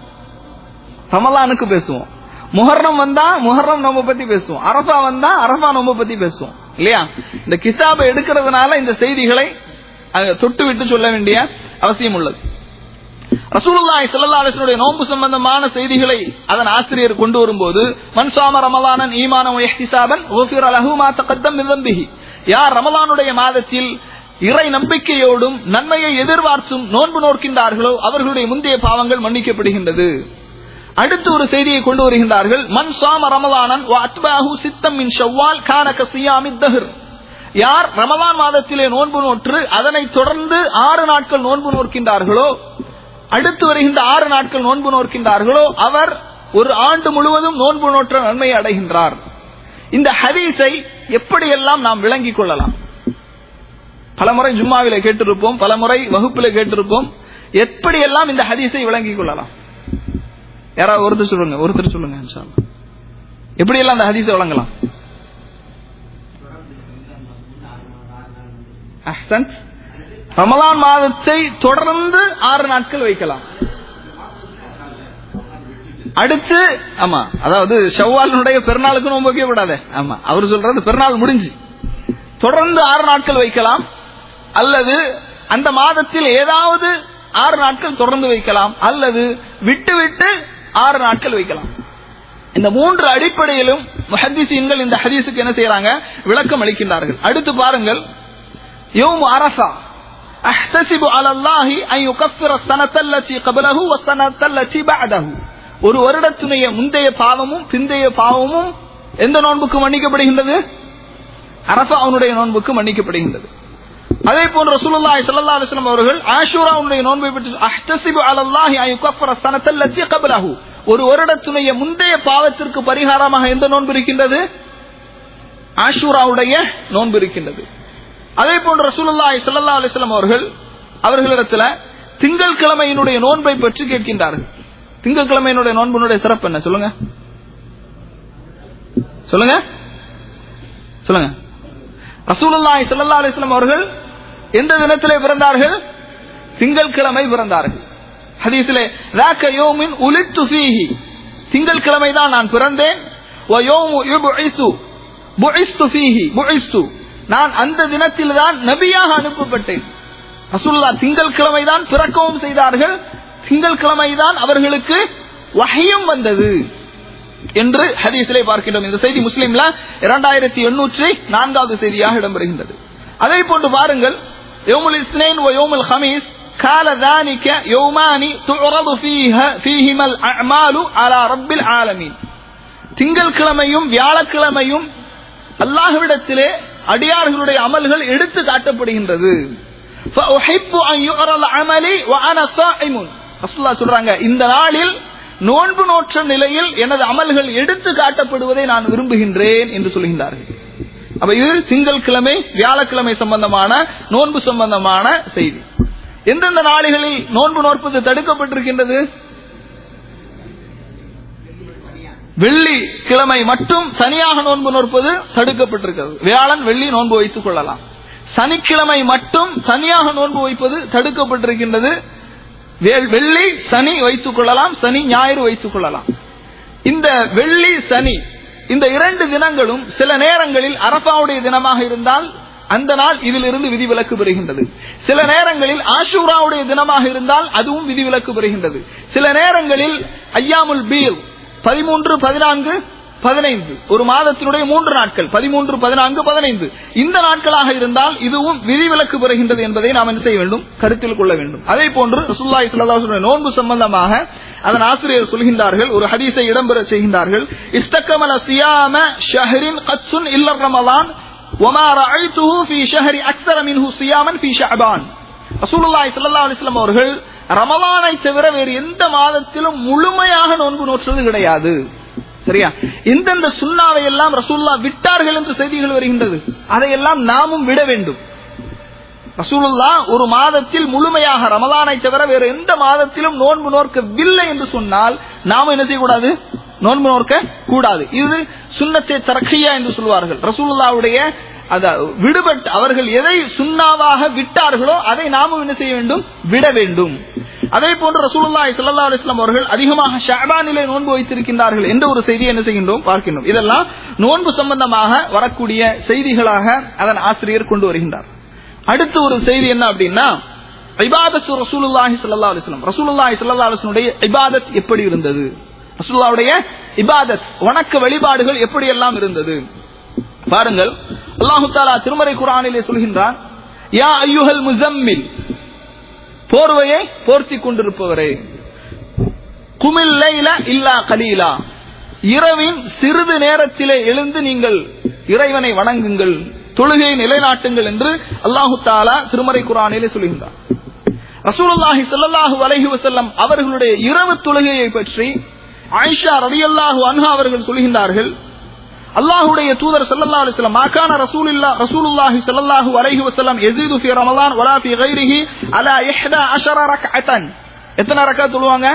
ரமலானுக்கு பேசுவோம் முஹர்ரம் வந்தா முஹர்ரம் நோன்பை பத்தி பேசுவோம் அரபா வந்தா அரபா நோன்பை பத்தி பேசுவோம் இல்லையா இந்த கிதாபை எடுக்கிறதுனால இந்த செய்திகளை தொட்டு விட்டு சொல்ல வேண்டிய அவசியம் உள்ளது ரசூலுல்லாஹி ஸல்லல்லாஹு அலைஹி வஸல்லம் நோன்பு சம்பந்தமான செய்திகளை அதன் ஆசிரியர் கொண்டு வரும்போது மன் சாம ரமலானன் ஈமானன் வ இஹ்திசாபன் குஃபிர லஹு மா தகத்தம் மின் தம்பிஹி யார் ரமலானுடைய மாதத்தில் இறை நம்பிக்கையோடும் நன்மையை எதிர்பார்த்தும் நோன்பு நோக்கின்றார்களோ அவர்களுடைய முந்தைய பாவங்கள் மன்னிக்கப்படுகின்றது அடுத்து ஒரு செய்தியை கொண்டு வருகின்றார்கள் மன் சாம ரமலானன் வ அத்பாஹு சித்தம் மின் ஷவ்வால் கான கசியாமித் தஹர் யார் ரமலான் மாதத்திலே நோன்பு நோற்று அதனைத் தொடர்ந்து ஆறு நாட்கள் நோன்பு நோக்கின்றார்களோ அடுத்து வருகின்ற ஆறு நாட்கள் நோன்பு நோக்கின்றார்களோ அவர் ஒரு ஆண்டு முழுவதும் நோன்பு நோற்ற நன்மையை அடைகின்றார் இந்த ஹதீஸை எப்படியெல்லாம் நாம் விளங்கிக் கொள்ளலாம் பலமுறை ஜும்மாவில கேட்டிருப்போம் பலமுறை வகுப்பில கேட்டிருப்போம் எப்படியெல்லாம் இந்த ஹதீஸை விளங்கிக் கொள்ளலாம் யாராவது ஒருத்தர் சொல்லுங்க ஒருத்தர் சொல்லுங்க இன்ஷா அல்லாஹ். எப்படியெல்லாம் இந்த ஹதீஸை வழங்கலாம் அஹ்சன் ரமலான் மாதத்தை தொடர்ந்து ஆறு நாட்கள் வைக்கலாம் அடுத்து ஆமா அதாவது ஷவ்வாலினுடைய பெருநாளுக்கு நோன்பு வைக்க விடாதே ஆமா அவர் சொல்றது பெருநாள் முடிஞ்சு தொடர்ந்து ஆறு நாட்கள் வைக்கலாம் அல்லது அந்த மாதத்தில் ஏதாவது ஆறு நாட்கள் தொடர்ந்து வைக்கலாம் அல்லது விட்டு விட்டு ஆறு நாட்கள் வைக்கலாம் இந்த மூன்று அடிப்படையிலும் முஹத்திசீன்கள் இந்த ஹதீஸுக்கு என்ன செய்யறாங்க விளக்கம் அளிக்கின்றார்கள் அடுத்து பாருங்கள் யோம் அரசா அஹ்தசிபு அலல்லாஹி அன் யுகஃபிர السنة التي قبله والسنة التي بعده ஒரு வருடத்துடைய முந்தைய பாவமும் பிந்தைய பாவமும் எந்த நோன்புக்கு மன்னிக்கப்படுகின்றது அரசா அவனுடைய நோன்புக்கு மன்னிக்கப்படுகின்றது அதே போன்று ரசூலுல்லாஹி ஸல்லல்லாஹு அலைஹி வஸல்லம் அவர்கள் ஆஷூராவுடைய நோன்பை பற்றி அஹ்தசிபு அலல்லாஹி அன் யுகஃபிர السنة التي قبله ஒரு வருடத்துடைய முந்தைய பாவத்திற்கு பரிகாரமாக எந்த நோன்பு இருக்கின்றது ஆஷூராவுடைய நோன்பு இருக்கின்றது அதே போன்று ரசூலுல்லாஹி ஸல்லல்லாஹு அலைஹி வஸல்லம் அவர்கள் அவர்களிடத்துல திங்கள் கிழமையினுடைய நோன்பை பற்றி கேட்கின்றார்கள் திங்கள் கிழமையினுடைய நோன்பினுடைய சிறப்பு என்ன சொல்லுங்க சொல்லுங்க சொல்லுங்க ரசூலுல்லாஹி ஸல்லல்லாஹு அலைஹி வஸல்லம் அவர்கள் எந்த தினத்திலே பிறந்தார்கள் திங்கட்கிழமை பிறந்தார்கள் ஹதீஸிலே ذاك يوم ولدت فيه திங்கட்கிழமை தான் நான் பிறந்தேன் ويوم يبعث بعثت فيه بعثت நான் அந்த தினத்தில் தான் நபியாக அனுப்பப்பட்டேன் ரசூல்லா திங்கட்கிழமை தான் பிறக்கவும் செய்தார்கள் திங்கட்கிழமை தான் அவர்களுக்கு வஹையும் வந்தது என்று ஹதீஸிலே பார்க்கின்றோம் இந்த செய்தி முஸ்லிம்ல இரண்டாயிரத்தி எண்ணூற்றி நான்காவது செய்தியாக இடம்பெறுகின்றது அதே போன்று பாருங்கள் யோமுல் இஸ்னேன் ஓ யோமுல் ஹமீஸ் கால ذلك يومان تعرض فيها فيهما الأعمال على رب العالمين திங்கள்கிழமையும் வியாழக்கிழமையும் அல்லாஹ்விடத்திலே அடியார்களுடைய அமல்கள் எடுத்து காட்டப்படுகின்றது فأحب أن يعرض عملي وأنا صائم ரசூலுல்லாஹ் சொல்றாங்க இந்த நாளில் நோன்பு நோற்ற நிலையில் எனது அமல்கள் எடுத்து காட்டப்படுவதை நான் விரும்புகின்றேன் என்று சொல்கின்றார்கள் அப்ப இது திங்கள்கிழமை வியாழக்கிழமை சம்பந்தமான நோன்பு சம்பந்தமான செய்தி எந்தெந்த நாடுகளில் நோன்பு நோற்பது தடுக்கப்பட்டிருக்கின்றது வெள்ளி கிழமை மட்டும் தனியாக நோன்பு நோற்பது தடுக்கப்பட்டிருக்கிறது வியாழன் வெள்ளி நோன்பு வைத்துக் கொள்ளலாம் சனிக்கிழமை மட்டும் தனியாக நோன்பு வைப்பது தடுக்கப்பட்டிருக்கின்றது வே- வெள்ளி சனி வைத்துக் கொள்ளலாம் சனி ஞாயிறு வைத்துக் கொள்ளலாம் இந்த வெள்ளி சனி இந்த இரண்டு தினங்களும் சில நேரங்களில் அரபாவுடைய தினமாக இருந்தால் அந்த நாள் இதிலிருந்து விதிவிலக்கு பெறுகின்றது சில நேரங்களில் ஆஷூராவுடைய தினமாக இருந்தால் அதுவும் விதிவிலக்கு பெறுகின்றது சில நேரங்களில் ஐயாமுல் பீல் பதிமூன்று பதினான்கு பதினைந்து ஒரு மாதத்தினுடைய மூன்று நாட்கள் பதிமூன்று பதினான்கு பதினைந்து இந்த நாட்களாக இருந்தால் இதுவும் விதிவிலக்கு பெறுகின்றது என்பதை நாம் என்ன செய்ய வேண்டும் கருத்தில் கொள்ள வேண்டும் அதே போன்று ரசூலுல்லாஹி ஸல்லல்லாஹு அலைஹி வஸல்லம் நோன்பு சம்பந்தமாக அதன் ஆசிரியர் சொல்கின்றார்கள் ஒரு ஹதீஸை இடம்பெற செய்கின்றார்கள் இஸ்தக்கமல சியாம ஷஹரின் கத்சுன் இல்ல ரமலான் وما رأيته في شهر أكثر منه صياما في شعبان ரசூலுல்லாஹி ஸல்லல்லாஹு அலைஹி வஸல்லம் அவர்கள் ரமலானை தவிர வேறு எந்த மாதத்திலும் முழுமையாக நோன்பு நோற்றது கிடையாது சரியா எந்தெந்த சுண்ணாவை எல்லாம் ரசூல்லா விட்டார்கள் என்று செய்திகள் வருகின்றது அதையெல்லாம் நாமும் விட வேண்டும் ரசூலுல்லா ஒரு மாதத்தில் முழுமையாக ரமலானை தவிர வேறு எந்த மாதத்திலும் நோன்பு நோக்கவில்லை என்று சொன்னால் நாம என்ன செய்யக்கூடாது நோன்பு நோக்க கூடாது இது சுண்ணத்தை தரக்கையா என்று சொல்வார்கள் ரசூலுல்லாவுடைய அத விடுபட்டு அவர்கள் எதை சுண்ணாவாக விட்டார்களோ அதை நாமும் என்ன செய்ய வேண்டும் விட வேண்டும் அதே போன்று ரசூலுல்லாஹி ஸல்லல்லாஹு அலைஹி வஸல்லம் அவர்கள் அதிகமாக ஷஅபானிலே நோன்பு வைத்திருக்கின்றார்கள் என்ற ஒரு செய்தியை என்ன செய்கின்றோம் பார்க்கின்றோம் இதெல்லாம் நோன்பு சம்பந்தமாக வரக்கூடிய செய்திகளாக அதன் ஆசிரியர் கொண்டு வருகின்றார் அடுத்து ஒரு செய்தி என்ன அப்படின்னா இபாதத்து ரசூலுல்லாஹி ஸல்லல்லாஹு அலைஹி வஸல்லம் ரசூலுல்லாஹி ஸல்லல்லாஹு அலைஹி வஸல்லம் இபாதத் எப்படி இருந்தது ரசூலுல்லாஹ்வுடைய இபாதத் வணக்க வழிபாடுகள் எப்படி எல்லாம் இருந்தது பாருங்கள் அல்லாஹு தாலா திருமறை குர்ஆனிலே சொல்கின்றான் யா ஐயுஹல் முஸம்மில் போர்வையை போர்த்தி கொண்டிருப்பவரே குமில் லைல இல்லா கலீலா இரவின் சிறிது நேரத்திலே எழுந்து நீங்கள் இறைவனை வணங்குங்கள் தொழுகையை நிலைநாட்டுங்கள் என்று அல்லாஹு தாலா திருமறை குரானிலே சொல்கின்றார் ரசூலுல்லாஹி ஸல்லல்லாஹு அலைஹி வஸல்லம் அவர்களுடைய இரவு தொழுகையை பற்றி ஆயிஷா ரலியல்லாஹு அன்ஹா அவர்கள் சொல்கின்றார்கள் அல்லாஹ்வுடைய தூதர் ஸல்லல்லாஹு அலைஹி வஸல்லம் மாகான ரசூலுல்லா ரசூலுல்லாஹி ஸல்லல்லாஹு அலைஹி வஸல்லம் யஸீது ஃபீ ரமலான் வலா ஃபீ கைரிஹி அலா 11 ரக்அத்தன் எத்தனை ரக்அத் தொழுவாங்க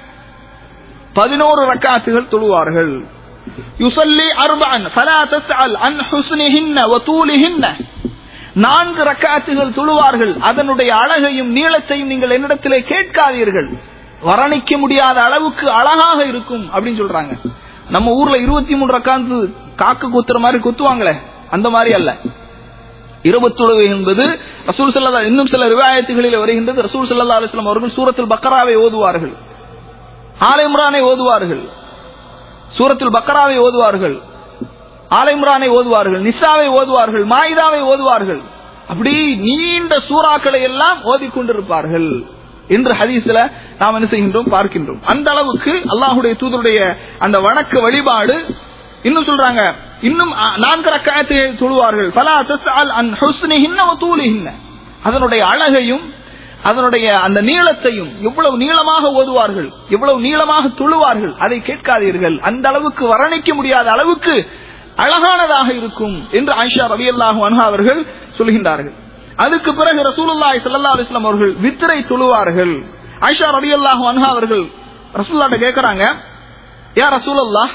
11 ரக்அத்துகள் தொழுவார்கள் யுசல்லி அர்பஅன் ஃபலா தஸ்அல் அன் ஹுஸ்னிஹின்ன வ தூலிஹின்ன நான்கு ரக்காத்துகள் தொழுவார்கள் அதனுடைய அழகையும் நீளத்தையும் நீங்கள் என்னிடத்திலே கேட்காதீர்கள் வர்ணிக்க முடியாத அளவுக்கு அழகாக இருக்கும் அப்படின்னு சொல்றாங்க நம்ம ஊர்ல இருபத்தி மூணு ரக்காந்து காக்கு குத்துற மாதிரி குத்துவாங்களே அந்த மாதிரி அல்ல இருபத்தொழுகை என்பது ரசூல் சல்லா இன்னும் சில ரிவாயத்துகளில் வருகின்றது ரசூல் சல்லா அலுவலம் அவர்கள் சூரத்தில் பக்கராவை ஓதுவார்கள் ஆலைமுரானை ஓதுவார்கள் சூரத்தில் பக்கராவை ஓதுவார்கள் ஆலைமுரானை ஓதுவார்கள் நிசாவை ஓதுவார்கள் மாயிதாவை ஓதுவார்கள் அப்படி நீண்ட சூறாக்களை எல்லாம் ஓதிக்கொண்டிருப்பார்கள் என்று ஹதீஸ்ல நாம் என்ன செய்கின்றோம் பார்க்கின்றோம் அந்த அளவுக்கு அல்லாஹுடைய தூதருடைய அந்த வணக்க வழிபாடு இன்னும் சொல்றாங்க இன்னும் அ, நான்கு ரக்காயத்தை தொழுவார்கள் பலா தஸ்அல் அன் ஹுஸ்னிஹின்ன வ தூலிஹின்ன அதனுடைய அழகையும் அதனுடைய அந்த நீளத்தையும் எவ்வளவு நீளமாக ஓதுவார்கள் எவ்வளவு நீளமாக தொழுவார்கள் அதை கேட்காதீர்கள் அந்த அளவுக்கு வர்ணிக்க முடியாத அளவுக்கு அழகானதாக இருக்கும் என்று ஆயிஷா ரலியல்லாஹு அன்ஹா அவர்கள் சொல்கின்றார்கள் அதுக்கு பிறகு ரசூலுல்லாஹி ஸல்லல்லாஹு அலைஹி வஸல்லம் அவர்கள் வித்ரை தொழுவார்கள் ஆயிஷா ரலியல்லாஹு அன்ஹா அவர்கள் ரசூலுல்லாஹ்ட்ட கேக்குறாங்க யா ரசூலுல்லாஹ்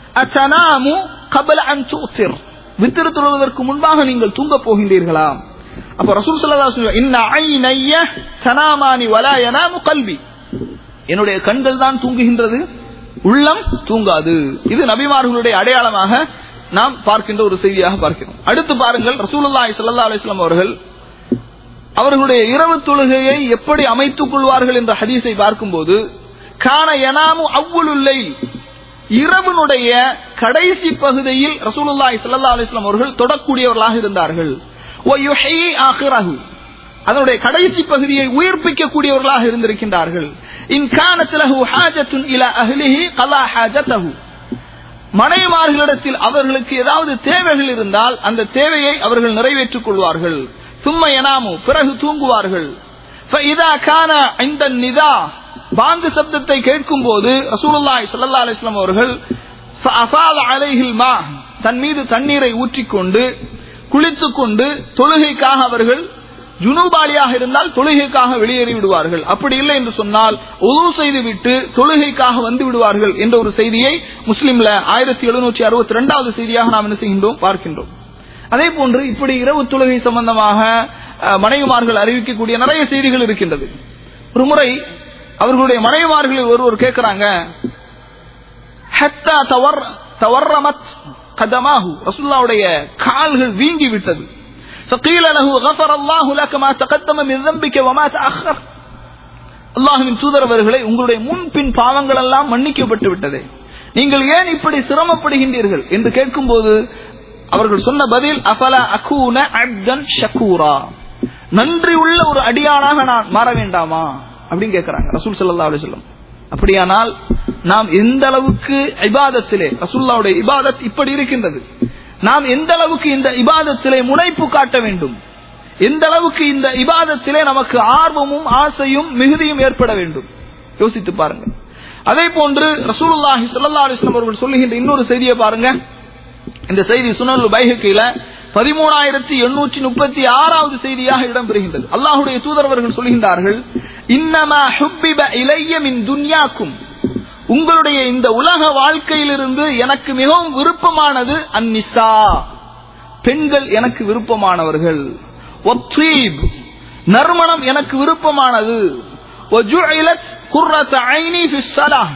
அத்தனாமு கபல அன் துசிர் வித்திரு தொழுவதற்கு முன்பாக நீங்கள் தூங்க போகின்றீர்களா அப்ப ரசூல் ஸல்லல்லாஹு இன்ன ஐனைய தனாமானி வலா யனாமு கல்வி என்னுடைய கண்கள் தான் தூங்குகின்றது உள்ளம் தூங்காது இது நபிமார்களுடைய அடையாளமாக நாம் பார்க்கின்ற ஒரு செய்தியாக பார்க்கிறோம் அடுத்து பாருங்கள் ரசூலுல்லாஹி ஸல்லல்லாஹு அலைஹி வஸல்லம் அவர்கள் அவர்களுடைய இரவு தொழுகையை எப்படி அமைத்துக் கொள்வார்கள் என்ற ஹதீஸை பார்க்கும்போது கான யனாமு அவ்வளுல்லை இரவனுடைய கடைசி பகுதியில் ரசூலுல்லாஹி ஸல்லல்லாஹு அலைஹி வஸல்லம் அவர்கள் தொடக்கூடியவர்களாக இருந்தார்கள் வ யுஹ்யி ஆখিরাஹு அதனுடைய கடைசி பகுதியை உயிர்ப்பிக்கக்கூடியவர்களாக இருந்திருக்கின்றார்கள் இன் கானத் லஹு ஹாஜத்துன் இலா அஹ்லிஹி கலா ஹாஜத்தஹு மனைவிமார்களிடத்தில் அவர்களுக்கு ஏதாவது தேவைகள் இருந்தால் அந்த தேவையை அவர்கள் நிறைவேற்றிக் கொள்வார்கள் சும்ம எனாமு பிறகு தூங்குவார்கள் فإذا كان عند النداء பாங்கு சப்தத்தை கேட்கும் போது ரசூலுல்லாஹி ஸல்லல்லாஹு அலைஹி வஸல்லம் அவர்கள் فأفاض عليه الماء தன் மீது தண்ணீரை ஊற்றிக்கொண்டு குளித்துக் கொண்டு தொழுகைக்காக அவர்கள் ஜுனூபாலியாக இருந்தால் தொழுகைக்காக வெளியேறி விடுவார்கள் அப்படி இல்லை என்று சொன்னால் உது செய்து விட்டு தொழுகைக்காக வந்து விடுவார்கள் என்ற ஒரு செய்தியை முஸ்லிம்ல ஆயிரத்தி எழுநூற்றி அறுபத்தி ரெண்டாவது செய்தியாக நாம் என்ன செய்கின்றோம் பார்க்கின்றோம் அதே போன்று இப்படி இரவு தொழுகை சம்பந்தமாக அஹ், மனைவிமார்கள் அறிவிக்கக்கூடிய நிறைய செய்திகள் இருக்கின்றது ஒரு முறை அவர்களுடைய மனைவிமார்களில் ஒருவர் கேட்கிறாங்க ஹத்தா தவர் தவர்ரமத் கதமாஹு ரசூலுல்லாவுடைய கால்கள் வீங்கி விட்டது فقيل له غفر الله لك ما تقدم من ذنبك وما تأخر அல்லாஹுவின் தூதர் அவர்களே உங்களுடைய முன்பின் பாவங்கள் எல்லாம் மன்னிக்கப்பட்டு விட்டதே நீங்கள் ஏன் இப்படி சிரமப்படுகின்றீர்கள் என்று கேட்கும்போது அவர்கள் சொன்ன பதில் அஃபல அகூன அப்தன் ஷக்கூரா நன்றி உள்ள ஒரு அடியானாக நான் மாற வேண்டாமா அப்படின்னு கேட்கிறாங்க ரசூல் ஸல்லல்லாஹு அலைஹி வஸல்லம் அப்படியானால் நாம் எந்த அளவுக்கு இபாதத்திலே ரசூல்லாவுடைய இபாதத் இப்படி இருக்கின்றது நாம் எந்த அளவுக்கு இந்த இபாதத்திலே முனைப்பு காட்ட வேண்டும் எந்த அளவுக்கு இந்த இபாதத்திலே நமக்கு ஆர்வமும் ஆசையும் மிகுதியும் ஏற்பட வேண்டும் யோசித்து பாருங்க அதே போன்று ரசூலுல்லாஹி ஸல்லல்லாஹு அலைஹி வஸல்லம் அவர்கள் சொல்லுகின்ற இன்னொரு செய்தியை பாருங்க இந்த செய்தி சுனல் பைஹக்கில பதிமூணாயிரத்தி எண்ணூற்றி முப்பத்தி ஆறாவது செய்தியாக இடம்பெறுகின்றது அல்லாஹுடைய தூதரவர்கள் சொல்கின்றார்கள் இன்னமா ஹுப்பிப இலைய மின் துன்யாக்கும் உங்களுடைய இந்த உலக வாழ்க்கையிலிருந்து எனக்கு மிகவும் விருப்பமானது அந்நிசா பெண்கள் எனக்கு விருப்பமானவர்கள் ஒத்தீப் நறுமணம் எனக்கு விருப்பமானது ஒஜுஇலத் குர்ரத் ஐனி ஃபிஸ் ஸலாஹ்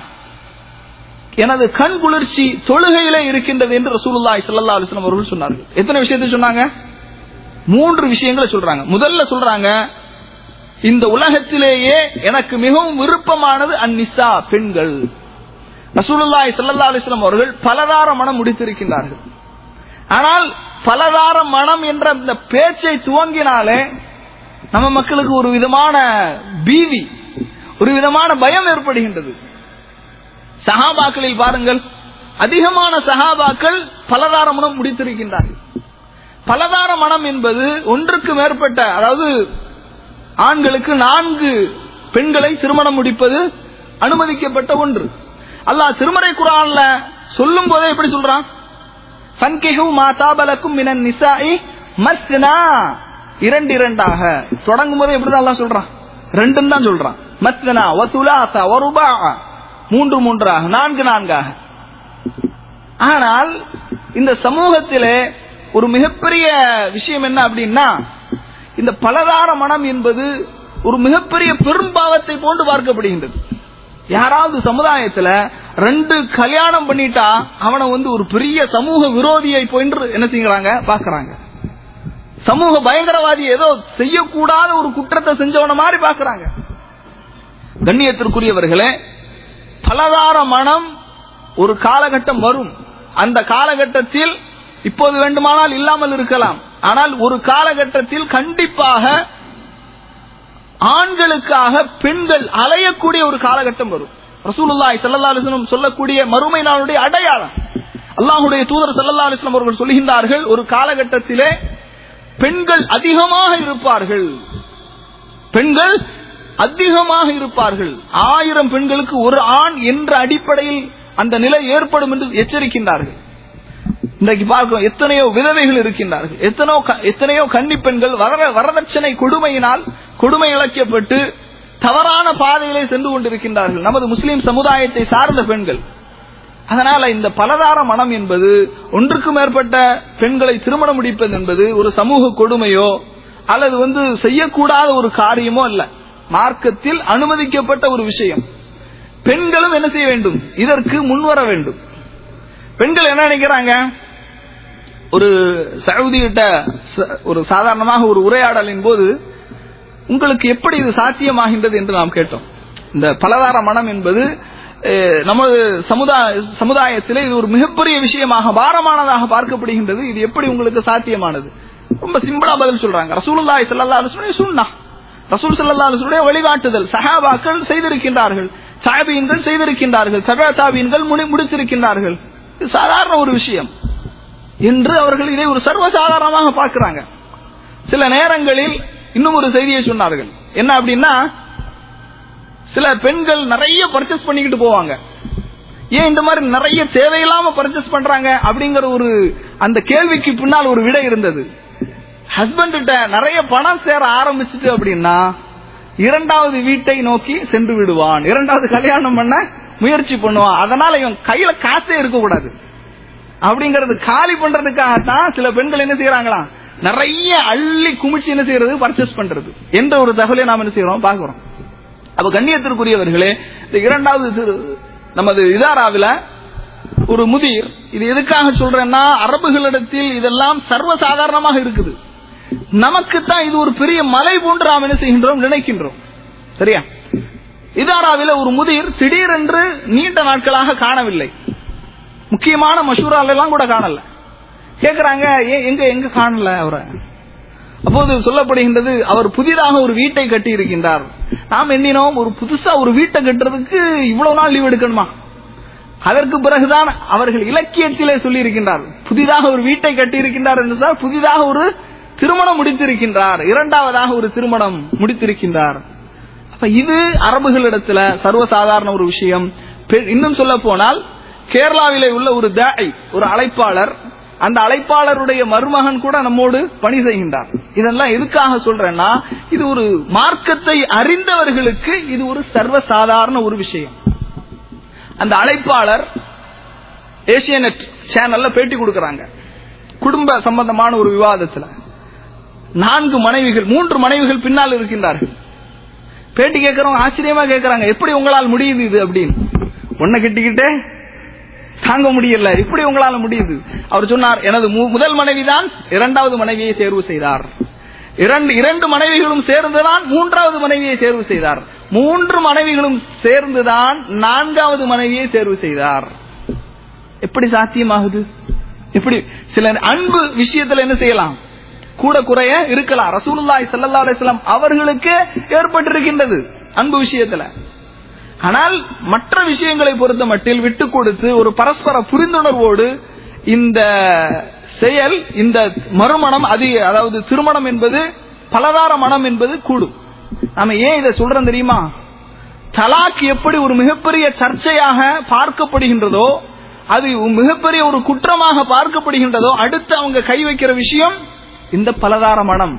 எனது கண் குளிர்ச்சி தொழுகையிலே இருக்கின்றது என்று ரசூலுல்லாஹி ஸல்லல்லாஹு அலைஹி வஸல்லம் அவர்கள் சொன்னார்கள் எத்தனை விஷயத்தை சொன்னாங்க மூன்று விஷயங்களை சொல்றாங்க முதல்ல சொல்றாங்க இந்த உலகத்திலேயே எனக்கு மிகவும் விருப்பமானது அந்நிசா பெண்கள் ரசூலுல்லாஹி ஸல்லல்லாஹு அலைஹி வஸல்லம் அவர்கள் பலதார மனம் முடித்திருக்கின்றார்கள் ஆனால் பலதார மனம் என்ற இந்த பேச்சை துவங்கினாலே நம்ம மக்களுக்கு ஒரு விதமான பீதி ஒரு விதமான பயம் ஏற்படுகின்றது சஹாபாக்களில் பாருங்கள் அதிகமான சஹாபாக்கள் பலதார மனம் முடித்திருக்கின்றார்கள் பலதார மனம் என்பது ஒன்றுக்கு மேற்பட்ட அதாவது ஆண்களுக்கு நான்கு பெண்களை திருமணம் முடிப்பது அனுமதிக்கப்பட்ட ஒன்று அல்லாஹ் திருமறை குரான்ல சொல்லும் போதே எப்படி சொல்றான் ஃபன்கிஹு மா தாபலக்கும் மினன் நிசாஇ மஸ்னா இரண்டு இரண்டாக தொடங்கும் போதே எப்படிதான் அல்லாஹ் சொல்றான் ரெண்டும் தான் சொல்றான் மஸ்னா வசுலாசா வருபா மூன்று மூன்றாக நான்கு நான்காக ஆனால் இந்த சமூகத்திலே ஒரு மிகப்பெரிய விஷயம் என்ன அப்படின்னா இந்த பலதார மனம் என்பது ஒரு மிகப்பெரிய பெரும்பாவத்தை போன்று பார்க்கப்படுகின்றது யாராவது சமுதாயத்துல ரெண்டு கல்யாணம் பண்ணிட்டா அவனை வந்து ஒரு பெரிய சமூக விரோதியை போன்று என்ன செய்யறாங்க பாக்குறாங்க சமூக பயங்கரவாதி ஏதோ செய்யக்கூடாத ஒரு குற்றத்தை செஞ்சவன மாதிரி பாக்குறாங்க கண்ணியத்திற்குரியவர்களே பலதார மனம் ஒரு காலகட்டம் வரும் அந்த காலகட்டத்தில் இப்போது வேண்டுமானால் இல்லாமல் இருக்கலாம் ஆனால் ஒரு காலகட்டத்தில் கண்டிப்பாக ஆண்களுக்காக பெண்கள் அலையக்கூடிய ஒரு காலகட்டம் வரும் ரசூலுல்லாஹி ஸல்லல்லாஹு அலைஹி வஸல்லம் சொல்லக்கூடிய மறுமை நாளுடைய அடையாளம் அல்லாஹ்வுடைய தூதர் ஸல்லல்லாஹு அலைஹி வஸல்லம் அவர்கள் சொல்லுகின்றார்கள் ஒரு காலகட்டத்திலே பெண்கள் அதிகமாக இருப்பார்கள் பெண்கள் அதிகமாக இருப்பார்கள் ஆயிரம் பெண்களுக்கு ஒரு ஆண் என்ற அடிப்படையில் அந்த நிலை ஏற்படும் என்று எச்சரிக்கின்றார்கள் இன்றைக்கு பார்க்கிறோம் எத்தனையோ விதவைகள் இருக்கின்றார்கள் எத்தனையோ க- எத்தனையோ கன்னி பெண்கள் வர வரதட்சணை கொடுமையினால் கொடுமை இழைக்கப்பட்டு தவறான பாதையிலே சென்று கொண்டிருக்கின்றார்கள் நமது முஸ்லிம் சமுதாயத்தை சார்ந்த பெண்கள் அதனால இந்த பலதார மனம் என்பது ஒன்றுக்கு மேற்பட்ட பெண்களை திருமணம் முடிப்பது என்பது ஒரு சமூக கொடுமையோ அல்லது வந்து செய்யக்கூடாத ஒரு காரியமோ அல்ல மார்க்கத்தில் அனுமதிக்கப்பட்ட ஒரு விஷயம் பெண்களும் என்ன செய்ய வேண்டும் இதற்கு முன்வர வேண்டும் பெண்கள் என்ன நினைக்கிறாங்க ஒரு சவுதி கிட்ட ச- ஒரு சாதாரணமாக ஒரு உரையாடலின் போது உங்களுக்கு எப்படி இது சாத்தியமாகின்றது என்று நாம் கேட்டோம் இந்த பலதார மனம் என்பது அஹ், நமது சமுதாய சமுதாயத்திலே இது ஒரு மிகப்பெரிய விஷயமாக பாரமானதாக பார்க்கப்படுகின்றது இது எப்படி உங்களுக்கு சாத்தியமானது ரொம்ப சிம்பிளா பதில் சொல்றாங்க ரசூலுல்லாஹி ஸல்லல்லாஹு அலைஹி வஸல்லம் சுன்னா ரசூல் ஸல்லல்லாஹு அலைஹி வஸல்லம் வழிகாட்டுதல் சஹாபாக்கள் செய்திருக்கின்றார்கள் சாபியன்கள் செய்திருக்கின்றார்கள் சபா தாபியன்கள் முடி முடித்திருக்கின்றார்கள் இது சாதாரண ஒரு விஷயம் என்று அவர்கள் இதை ஒரு சர்வசாதாரணமாக பார்க்கிறாங்க சில நேரங்களில் இன்னும் ஒரு செய்தியை சொன்னார்கள் என்ன அப்படின்னா சில பெண்கள் நிறைய பர்ச்சேஸ் பண்ணிக்கிட்டு போவாங்க ஏன் இந்த மாதிரி நிறைய தேவையில்லாம பர்ச்சேஸ் பண்றாங்க அப்படிங்கிற ஒரு அந்த கேள்விக்கு பின்னால் ஒரு விடை இருந்தது ஹஸ்பண்ட் கிட்ட நிறைய பணம் சேர ஆரம்பிச்சுட்டு அப்படின்னா இரண்டாவது வீட்டை நோக்கி சென்று விடுவான் இரண்டாவது கல்யாணம் பண்ண முயற்சி பண்ணுவான் அதனால இவன் கையில காசே இருக்கக்கூடாது அப்படிங்கறது காலி பண்றதுக்காகத்தான் சில பெண்கள் என்ன செய்யறாங்களாம் நிறைய அள்ளி குமிச்சு என்ன செய்யறது பர்ச்சேஸ் பண்றது என்ற ஒரு தகவலை நாம் என்ன செய்யறோம் பாக்குறோம் அப்ப கண்ணியத்திற்குரியவர்களே இந்த இரண்டாவது திரு- நமது இதாராவில ஒரு முதிர் இது எதுக்காக சொல்றேன்னா அரபுகளிடத்தில் இதெல்லாம் சர்வசாதாரணமாக இருக்குது நமக்கு தான் இது ஒரு பெரிய மலை போன்று நாம் என்ன செய்கின்றோம் நினைக்கின்றோம் சரியா இதாராவில ஒரு முதிர் திடீரென்று நீண்ட நாட்களாக காணவில்லை முக்கியமான மஷூரால எல்லாம் கூட காணல கேக்குறாங்க "ஏன் எங்க எங்க காணல அவரை அப்போது சொல்லப்படுகின்றது அவர் புதிதாக ஒரு வீட்டை கட்டி இருக்கின்றார் நாம் எண்ணினோம் ஒரு புதுசா ஒரு வீட்டை கட்டுறதுக்கு இவ்வளவு நாள் லீவ் எடுக்கணுமா அதற்கு பிறகுதான் அவர்கள் இலக்கியத்திலே சொல்லி இருக்கின்றார் புதிதாக ஒரு வீட்டை கட்டி இருக்கின்றார் என்று சொன்னால் புதிதாக ஒரு திருமணம் முடித்திருக்கின்றார் இரண்டாவதாக ஒரு திருமணம் முடித்திருக்கின்றார் அப்ப இது அரபுகளிடத்துல சர்வசாதாரண ஒரு விஷயம் பெ- இன்னும் சொல்ல போனால் கேரளாவிலே உள்ள ஒரு தாய் ஒரு அழைப்பாளர் அந்த அழைப்பாளருடைய மருமகன் கூட நம்மோடு பணி செய்கின்றார் இதெல்லாம் எதுக்காக சொல்றேன்னா இது ஒரு மார்க்கத்தை அறிந்தவர்களுக்கு இது ஒரு சர்வசாதாரண ஒரு விஷயம் அந்த அழைப்பாளர் ஏசியநெட் சேனல்ல பேட்டி கொடுக்கறாங்க குடும்ப சம்பந்தமான ஒரு விவாதத்துல நான்கு மனைவிகள் மூன்று மனைவிகள் பின்னால் இருக்கின்றார்கள் பேட்டி கேட்கறவங்க ஆச்சரியமா கேட்கறாங்க எப்படி உங்களால் முடியுது இது அப்படின்னு ஒன்ன கட்டிக்கிட்டே தாங்க முடியல எப்படி உங்களால முடியுது அவர் சொன்னார் எனது மு- முதல் மனைவிதான் இரண்டாவது மனைவியை தேர்வு செய்தார் இரண்டு இரண்டு மனைவிகளும் சேர்ந்துதான் மூன்றாவது மனைவியை தேர்வு செய்தார் மூன்று மனைவிகளும் சேர்ந்துதான் நான்காவது மனைவியை தேர்வு செய்தார் எப்படி சாத்தியமாகுது எப்படி சில அன்பு விஷயத்துல என்ன செய்யலாம் கூட குறைய இருக்கலாம் ரசூலுல்லாஹி ஸல்லல்லாஹு அலைஹி வஸல்லம் அவர்களுக்கு ஏற்பட்டிருக்கின்றது அன்பு விஷயத்துல ஆனால் மற்ற விஷயங்களை பொறுத்த மட்டில் விட்டு கொடுத்து ஒரு பரஸ்பர புரிந்துணர்வோடு இந்த செயல் இந்த மறுமணம் அது அதாவது திருமணம் என்பது பலதார மனம் என்பது கூடும் நாம ஏன் இதை சொல்றோம் தெரியுமா தலாக் எப்படி ஒரு மிகப்பெரிய சர்ச்சையாக பார்க்கப்படுகின்றதோ அது மிகப்பெரிய ஒரு குற்றமாக பார்க்கப்படுகின்றதோ அடுத்து அவங்க கை வைக்கிற விஷயம் இந்த பலதார மனம்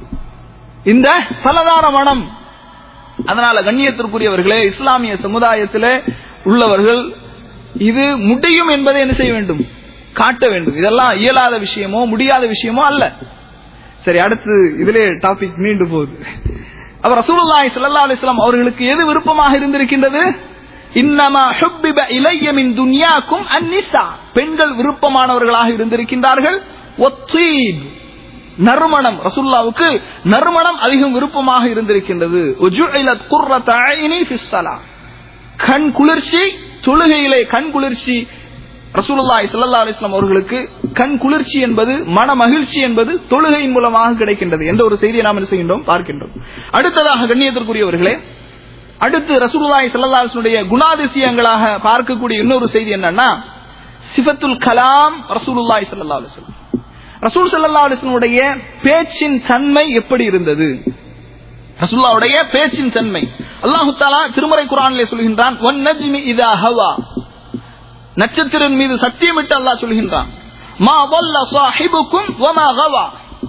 இந்த பலதார மனம் அதனால கண்ணியத்திற்குரியவர்களே இஸ்லாமிய சமுதாயத்திலே உள்ளவர்கள் இது முடியும் என்பதை என்ன செய்ய வேண்டும் காட்ட வேண்டும் இதெல்லாம் இயலாத விஷயமோ முடியாத விஷயமோ அல்ல சரி அடுத்து இதிலே டாபிக் மீண்டு போகுது அவர் ரசூலுல்லாஹி ஸல்லல்லாஹு அலைஹி வஸல்லம் அவர்களுக்கு எது விருப்பமாக இருந்திருக்கின்றது இன்னமா ஹுப்பிப இலைய மின் துன்யாக்கும் அந்நிசா பெண்கள் விருப்பமானவர்களாக இருந்திருக்கின்றார்கள் ஒத்தீப் நறுமணம் ரசூல்லாவுக்கு நறுமணம் அதிகம் விருப்பமாக இருந்திருக்கின்றது உஜுஇலத் குர்ரத ஐனி ஃபிஸ் ஸலா. கண் குளிர்ச்சி தொழுகையிலே கண் குளிர்ச்சி ரசூலுல்லாஹி ஸல்லல்லாஹு அலைஹி வஸல்லம் அவர்களுக்கு கண் குளிர்ச்சி என்பது மன மகிழ்ச்சி என்பது தொழுகையின் மூலமாக கிடைக்கின்றது என்ற ஒரு செய்தியை நாம் என்ன செய்கின்றோம் பார்க்கின்றோம் அடுத்ததாக கண்ணியத்திற்குரியவர்களே அடுத்து ரசூலுல்லாஹி ஸல்லல்லாஹு அலைஹி வஸல்லுடைய குணாதிசயங்களாக பார்க்கக்கூடிய இன்னொரு செய்தி என்னன்னா சிஃபத்துல் கலாம் ரசூலுல்லாஹி ஸல்லல்லாஹு அலைஹி வஸல்லம் ரசூல் ஸல்லல்லாஹு அலைஹி வஸல்லுடைய பேச்சின் தன்மை எப்படி இருந்தது ரசூலுல்லாஹ்வுடைய பேச்சின் தன்மை அல்லாஹ் தஆலா திருமறை குர்ஆனிலே சொல்கின்றான் வன் நஜ்மி இதா ஹவா நட்சத்திரன் மீது சத்தியமிட்டு அல்லாஹ் சொல்கின்றான் மா வல்ல சாஹிபுக்கும் வமா கவா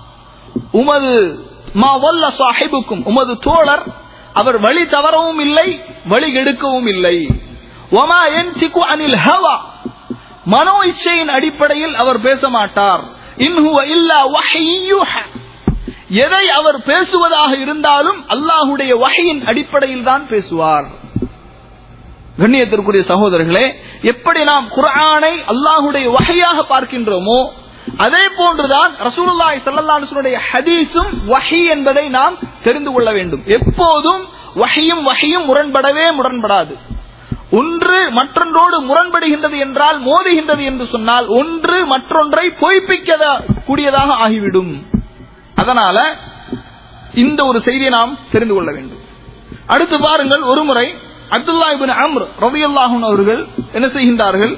உமது மா வல்ல சாஹிபுக்கும் உமது தோழர் அவர் வழி தவறவும் இல்லை வழி கெடுக்கவும் இல்லை ஒமா என்திகு அனில் ஹவா மனோ இச்சையின் அடிப்படையில் அவர் பேச மாட்டார் இன்ஹுவ இல்லா வஹ்யுஹ எதை அவர் பேசுவதாக இருந்தாலும் அல்லாஹுடைய வகையின் அடிப்படையில் தான் பேசுவார் கண்ணியத்திற்குரிய சகோதரர்களே எப்படி நாம் குர்ஆனை அல்லாஹுடைய வகையாக பார்க்கின்றோமோ அதே போன்றுதான் ரசூலுல்லாஹி ஸல்லல்லாஹு அலைஹி வஸல்லம் ஹதீஸும் வஹி என்பதை நாம் தெரிந்து கொள்ள வேண்டும் எப்போதும் வஹியும் வஹியும் முரண்படவே முரண்படாது ஒன்று மற்றொன்றோடு முரண்படுகின்றது என்றால் மோதுகின்றது என்று சொன்னால் ஒன்று மற்றொன்றை பொய்ப்பிக்க கூடியதாக ஆகிவிடும் அதனால இந்த ஒரு செய்தியை நாம் தெரிந்து கொள்ள வேண்டும் அடுத்து பாருங்கள் ஒருமுறை அப்துல்லா இபின் அம்ர் ரலியல்லாஹு அவர்கள் என்ன செய்கின்றார்கள்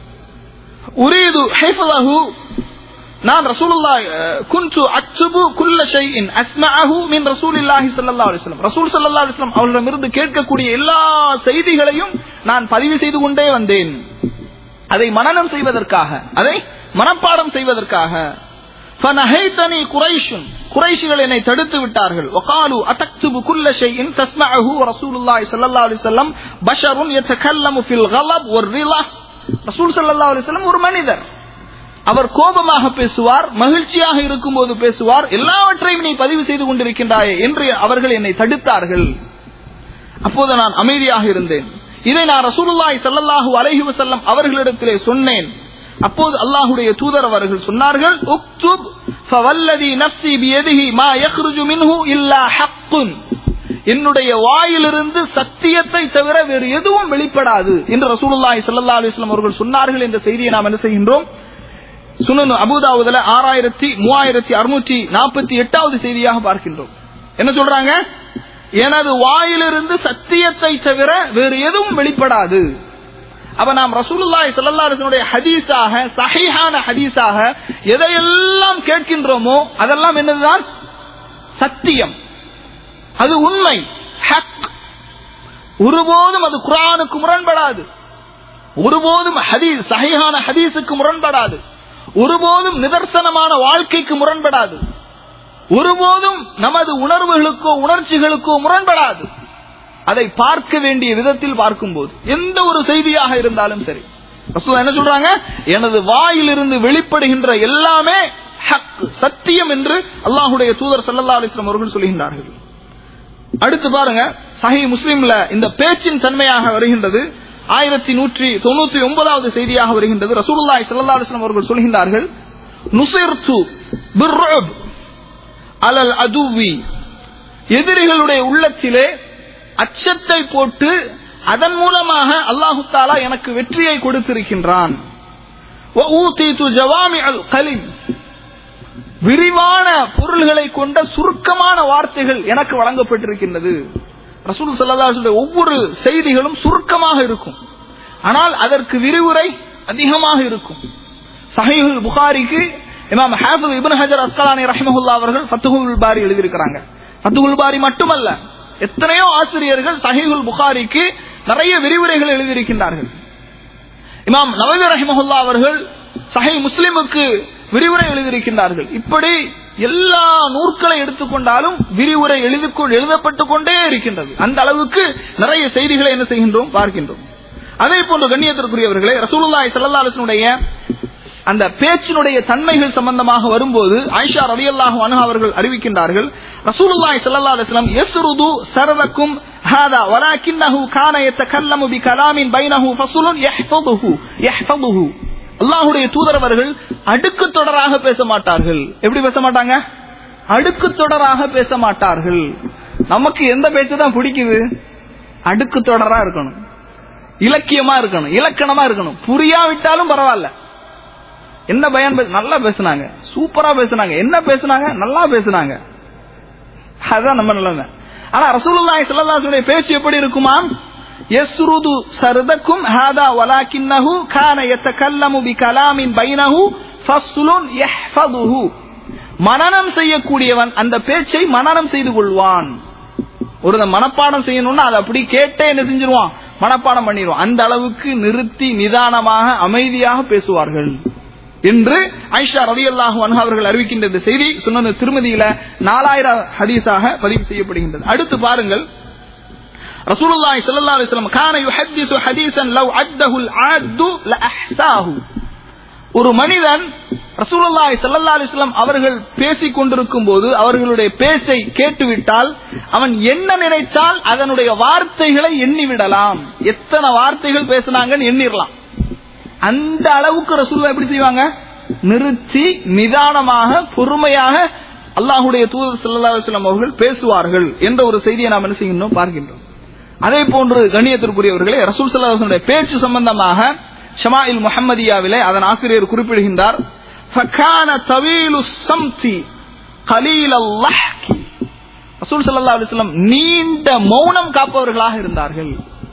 உரீது ஹைஃபலஹு நான் ரசூலுல்லா குன்து அக்துபு குல்ல ஷைஇன் அஸ்மஅஹு மின் ரசூலில்லாஹி ஸல்லல்லாஹு அலைஹி வஸல்லம் ரசூல் ஸல்லல்லாஹு அலைஹி வஸல்லம் அவர்களிடமிருந்து கேட்கக்கூடிய எல்லா செய்திகளையும் நான் பதிவு செய்து கொண்டே வந்தேன் அதை மனனம் செய்வதற்காக அதை மனப்பாடம் செய்வதற்காக ஃபனஹைதனி குரைஷுன் குறைஷிகள் என்னை தடுத்து விட்டார்கள் வகாலு அத்தக்துபு குல்ல ஷைஇன் தஸ்மஅஹு ரசூலுல்லாஹி ஸல்லல்லாஹு அலைஹி வஸல்லம் பஷருன் யதகல்லமு ஃபில் கலப் வர்ரிலா ரசூல் ஸல்லல்லாஹு அலைஹி வஸல்லம் ஒரு மனிதர் அவர் கோபமாக பேசுவார் மகிழ்ச்சியாக இருக்கும்போது பேசுவார் எல்லாவற்றையும் நீ பதிவு செய்து கொண்டிருக்கின்றாயே என்று அவர்கள் என்னை தடுத்தார்கள் அப்போது நான் அமைதியாக இருந்தேன் இதை நான் ரசூலுல்லாஹி ஸல்லல்லாஹு அலைஹி வஸல்லம் அவர்களிடத்திலே சொன்னேன் அப்போது அல்லாஹுடைய தூதர் அவர்கள் சொன்னார்கள் உக்துப் ஃபவல்லதி நஃப்ஸி பியதிஹி மா யக்ருஜு மின்ஹு இல்லா ஹக்குன் என்னுடைய வாயிலிருந்து சத்தியத்தை தவிர வேறு எதுவும் வெளிப்படாது என்று ரசூலுல்லாஹி ஸல்லல்லாஹு அலைஹி வஸல்லம் அவர்கள் சொன்னார்கள் என்ற செய்தியை நாம் என்ன செய்கின்றோம் சுனன் அபுதாவுதுல ஆறாயிரத்தி மூவாயிரத்தி அறுநூற்றி நாற்பத்தி எட்டாவது செய்தியாக பார்க்கின்றோம் என்ன சொல்றாங்க எனது வாயிலிருந்து சத்தியத்தை தவிர வேறு எதுவும் வெளிப்படாது அப்ப நாம் ரசூலுல்லாஹி ஸல்லல்லாஹு அலைஹி வஸல்லம் ஹதீஸாக சஹீஹான ஹதீஸாக எதையெல்லாம் கேட்கின்றோமோ அதெல்லாம் என்னதுதான் சத்தியம் அது உண்மை ஹக் ஒருபோதும் அது குரானுக்கு முரண்படாது ஒருபோதும் ஹதீஸ் சஹீஹான ஹதீஸுக்கு முரண்படாது ஒருபோதும் நிதர்சனமான வாழ்க்கைக்கு முரண்படாது ஒருபோதும் நமது உணர்வுகளுக்கோ உணர்ச்சிகளுக்கோ முரண்படாது அதை பார்க்க வேண்டிய விதத்தில் பார்க்கும்போது எந்த ஒரு செய்தியாக இருந்தாலும் சரி ரசூலுல்லாஹ் என்ன சொல்றாங்க எனது வாயிலிருந்து வெளிப்படுகின்ற எல்லாமே ஹக் சத்தியம் என்று அல்லாஹுடைய தூதர் ஸல்லல்லாஹு அலைஹி வஸல்லம் அவர்கள் சொல்கின்றார்கள் அடுத்து பாருங்க சஹி முஸ்லிம்ல இந்த பேச்சின் தன்மையாக வருகின்றது ஆயிரத்தி நூற்றி தொண்ணூத்தி ஒன்பதாவது செய்தியாக வருகின்றது ரசூலுல்லாஹி ஸல்லல்லாஹு அலைஹி வஸல்லம் அவர்கள் சொல்கின்றார்கள் நுசிர்து பிர்ருப் அலல் அதுவி எதிரிகளுடைய உள்ளத்திலே அச்சத்தை போட்டு அதன் மூலமாக அல்லாஹு தாலா எனக்கு வெற்றியை கொடுத்திருக்கின்றான் விரிவான பொருள்களை கொண்ட சுருக்கமான வார்த்தைகள் எனக்கு வழங்கப்பட்டிருக்கின்றது ரசூல் சல்லாஹுடைய ஒவ்வொரு செய்திகளும் சுருக்கமாக இருக்கும் ஆனால் அதற்கு விரிவுரை அதிகமாக இருக்கும் சஹீஹுல் புகாரிக்கு இமாம் ஹாஃபிஸ் இப்னு ஹஜர் அஸ்கலானி ரஹ்மஹுல்லா அவர்கள் ஃபத்துஹுல் பாரி எழுதியிருக்கிறாங்க ஃபத்துஹுல் பாரி மட்டுமல்ல எத்தனையோ ஆசிரியர்கள் சஹீஹுல் புகாரிக்கு நிறைய விரிவுரைகள் எழுதியிருக்கின்றார்கள் இமாம் நவவி ரஹிமஹுல்லா அவர்கள் சஹி முஸ்லிமுக்கு விரிவுரை எழுதியிருக்கின்றார்கள் இப்படி எல்லா நூற்களை எடுத்துக்கொண்டாலும் விரிவுரை எழுதி எழுதப்பட்டுக் கொண்டே இருக்கின்றது அந்த அளவுக்கு நிறைய செய்திகளை என்ன செய்கின்றோம் பார்க்கின்றோம் அதே போன்று கண்ணியத்திற்குரியவர்களே ரசூலுல்லாஹி ஸல்லல்லாஹு அலைஹி வஸல்லம் அந்த பேச்சினுடைய தன்மைகள் சம்பந்தமாக வரும்போது ஆயிஷா ரலியல்லாஹு அன்ஹா அவர்கள் அறிவிக்கின்றார்கள் ரசூலுல்லாஹி ஸல்லல்லாஹு அலைஹி வஸல்லம் யஸ்ருது சரதக்கும் ஹாதா வலாக்கின்னஹு கான யதகல்லமு பிகலாமின் பைனஹு ஃபஸ்லுன் யஹ்ஃபதுஹு யஹ்ஃபதுஹு அல்லாஹ்வுடைய தூதர் அவர்கள் அடுக்கு தொடராக பேச மாட்டார்கள் எப்படி பேச மாட்டாங்க அடுக்கு தொடராக பேச மாட்டார்கள் நமக்கு எந்த பேச்சு தான் பிடிக்குது அடுக்கு தொடரா இருக்கணும் இலக்கியமா இருக்கணும் இலக்கணமா இருக்கணும் புரியாவிட்டாலும் பரவாயில்ல என்ன பயன் நல்லா பேசுனாங்க சூப்பரா பேசுனாங்க என்ன பேசுனாங்க நல்லா பேசுனாங்க அதுதான் நம்ம நிலைமை ஆனா ரசூலுல்லாஹி ஸல்லல்லாஹு பேச்சு எப்படி இருக்குமா யஸ்ருது சர்தக்கும் ஹாதா வலாக்கின்னஹு கான யதகல்லமு பிகலாமின் பைனஹு ஃபஸ்லுன் யஹ்ஃபதுஹு மனனம் செய்யக்கூடியவன் அந்த பேச்சை மனனம் செய்து கொள்வான் ஒரு மனப்பாடம் செய்யணும்னா அதை அப்படி கேட்டே என்ன செஞ்சிருவான் மனப்பாடம் பண்ணிடுவான் அந்த அளவுக்கு நிறுத்தி நிதானமாக அமைதியாக பேசுவார்கள் என்று ஐஷா ரவி அல்லாஹு அவர்கள் அறிவிக்கின்ற இந்த செய்தி சொன்ன திருமதியில நாலாயிரம் ஹதீஸாக பதிவு செய்யப்படுகின்றது அடுத்து பாருங்கள் ரசூலுல்லாஹி ஸல்லல்லாஹு அலைஹி வஸல்லம் கான யுஹத்திஸு ஹதீஸன் லவ் அத்தஹு அல் ஆது லஅஹ்சாஹு ஒரு மனிதன் ரசூலுல்லாஹி ஸல்லல்லாஹு அலைஹி வஸல்லம் அவர்கள் பேசிக் கொண்டிருக்கும் போது அவர்களுடைய பேச்சை கேட்டுவிட்டால் அவன் என்ன நினைத்தால் அதனுடைய வார்த்தைகளை எண்ணி விடலாம் எத்தனை வார்த்தைகள் பேசினாங்கன்னு எண்ணிரலாம் அந்த அளவுக்கு ரசூலுல்லாஹ் எப்படி செய்வாங்க நிறுத்தி நிதானமாக பொறுமையாக அல்லாஹுடைய தூதர் ஸல்லல்லாஹு அலைஹி வஸல்லம் அவர்கள் பேசுவார்கள் என்ற ஒரு செய்தியை நாம் என்ன செய்கின்றோம் பார்க்கின்றோம் அதே போன்று கண்ணியத்திற்குரியவர்களே ரசூல் ஸல்லல்லாஹு அலைஹி வஸல்லம் பேச்சு சம்பந்தமாக ஷமாயில் முஹம்மதியாவிலே அதன் ஆசிரியர் குறிப்பிடுகின்றார் فكان طويل الصمت قليل اللحك ரசூல் ஸல்லல்லாஹு அலைஹி வஸல்லம் நீண்ட மௌனம் காப்பவர்களாக இருந்தார்கள்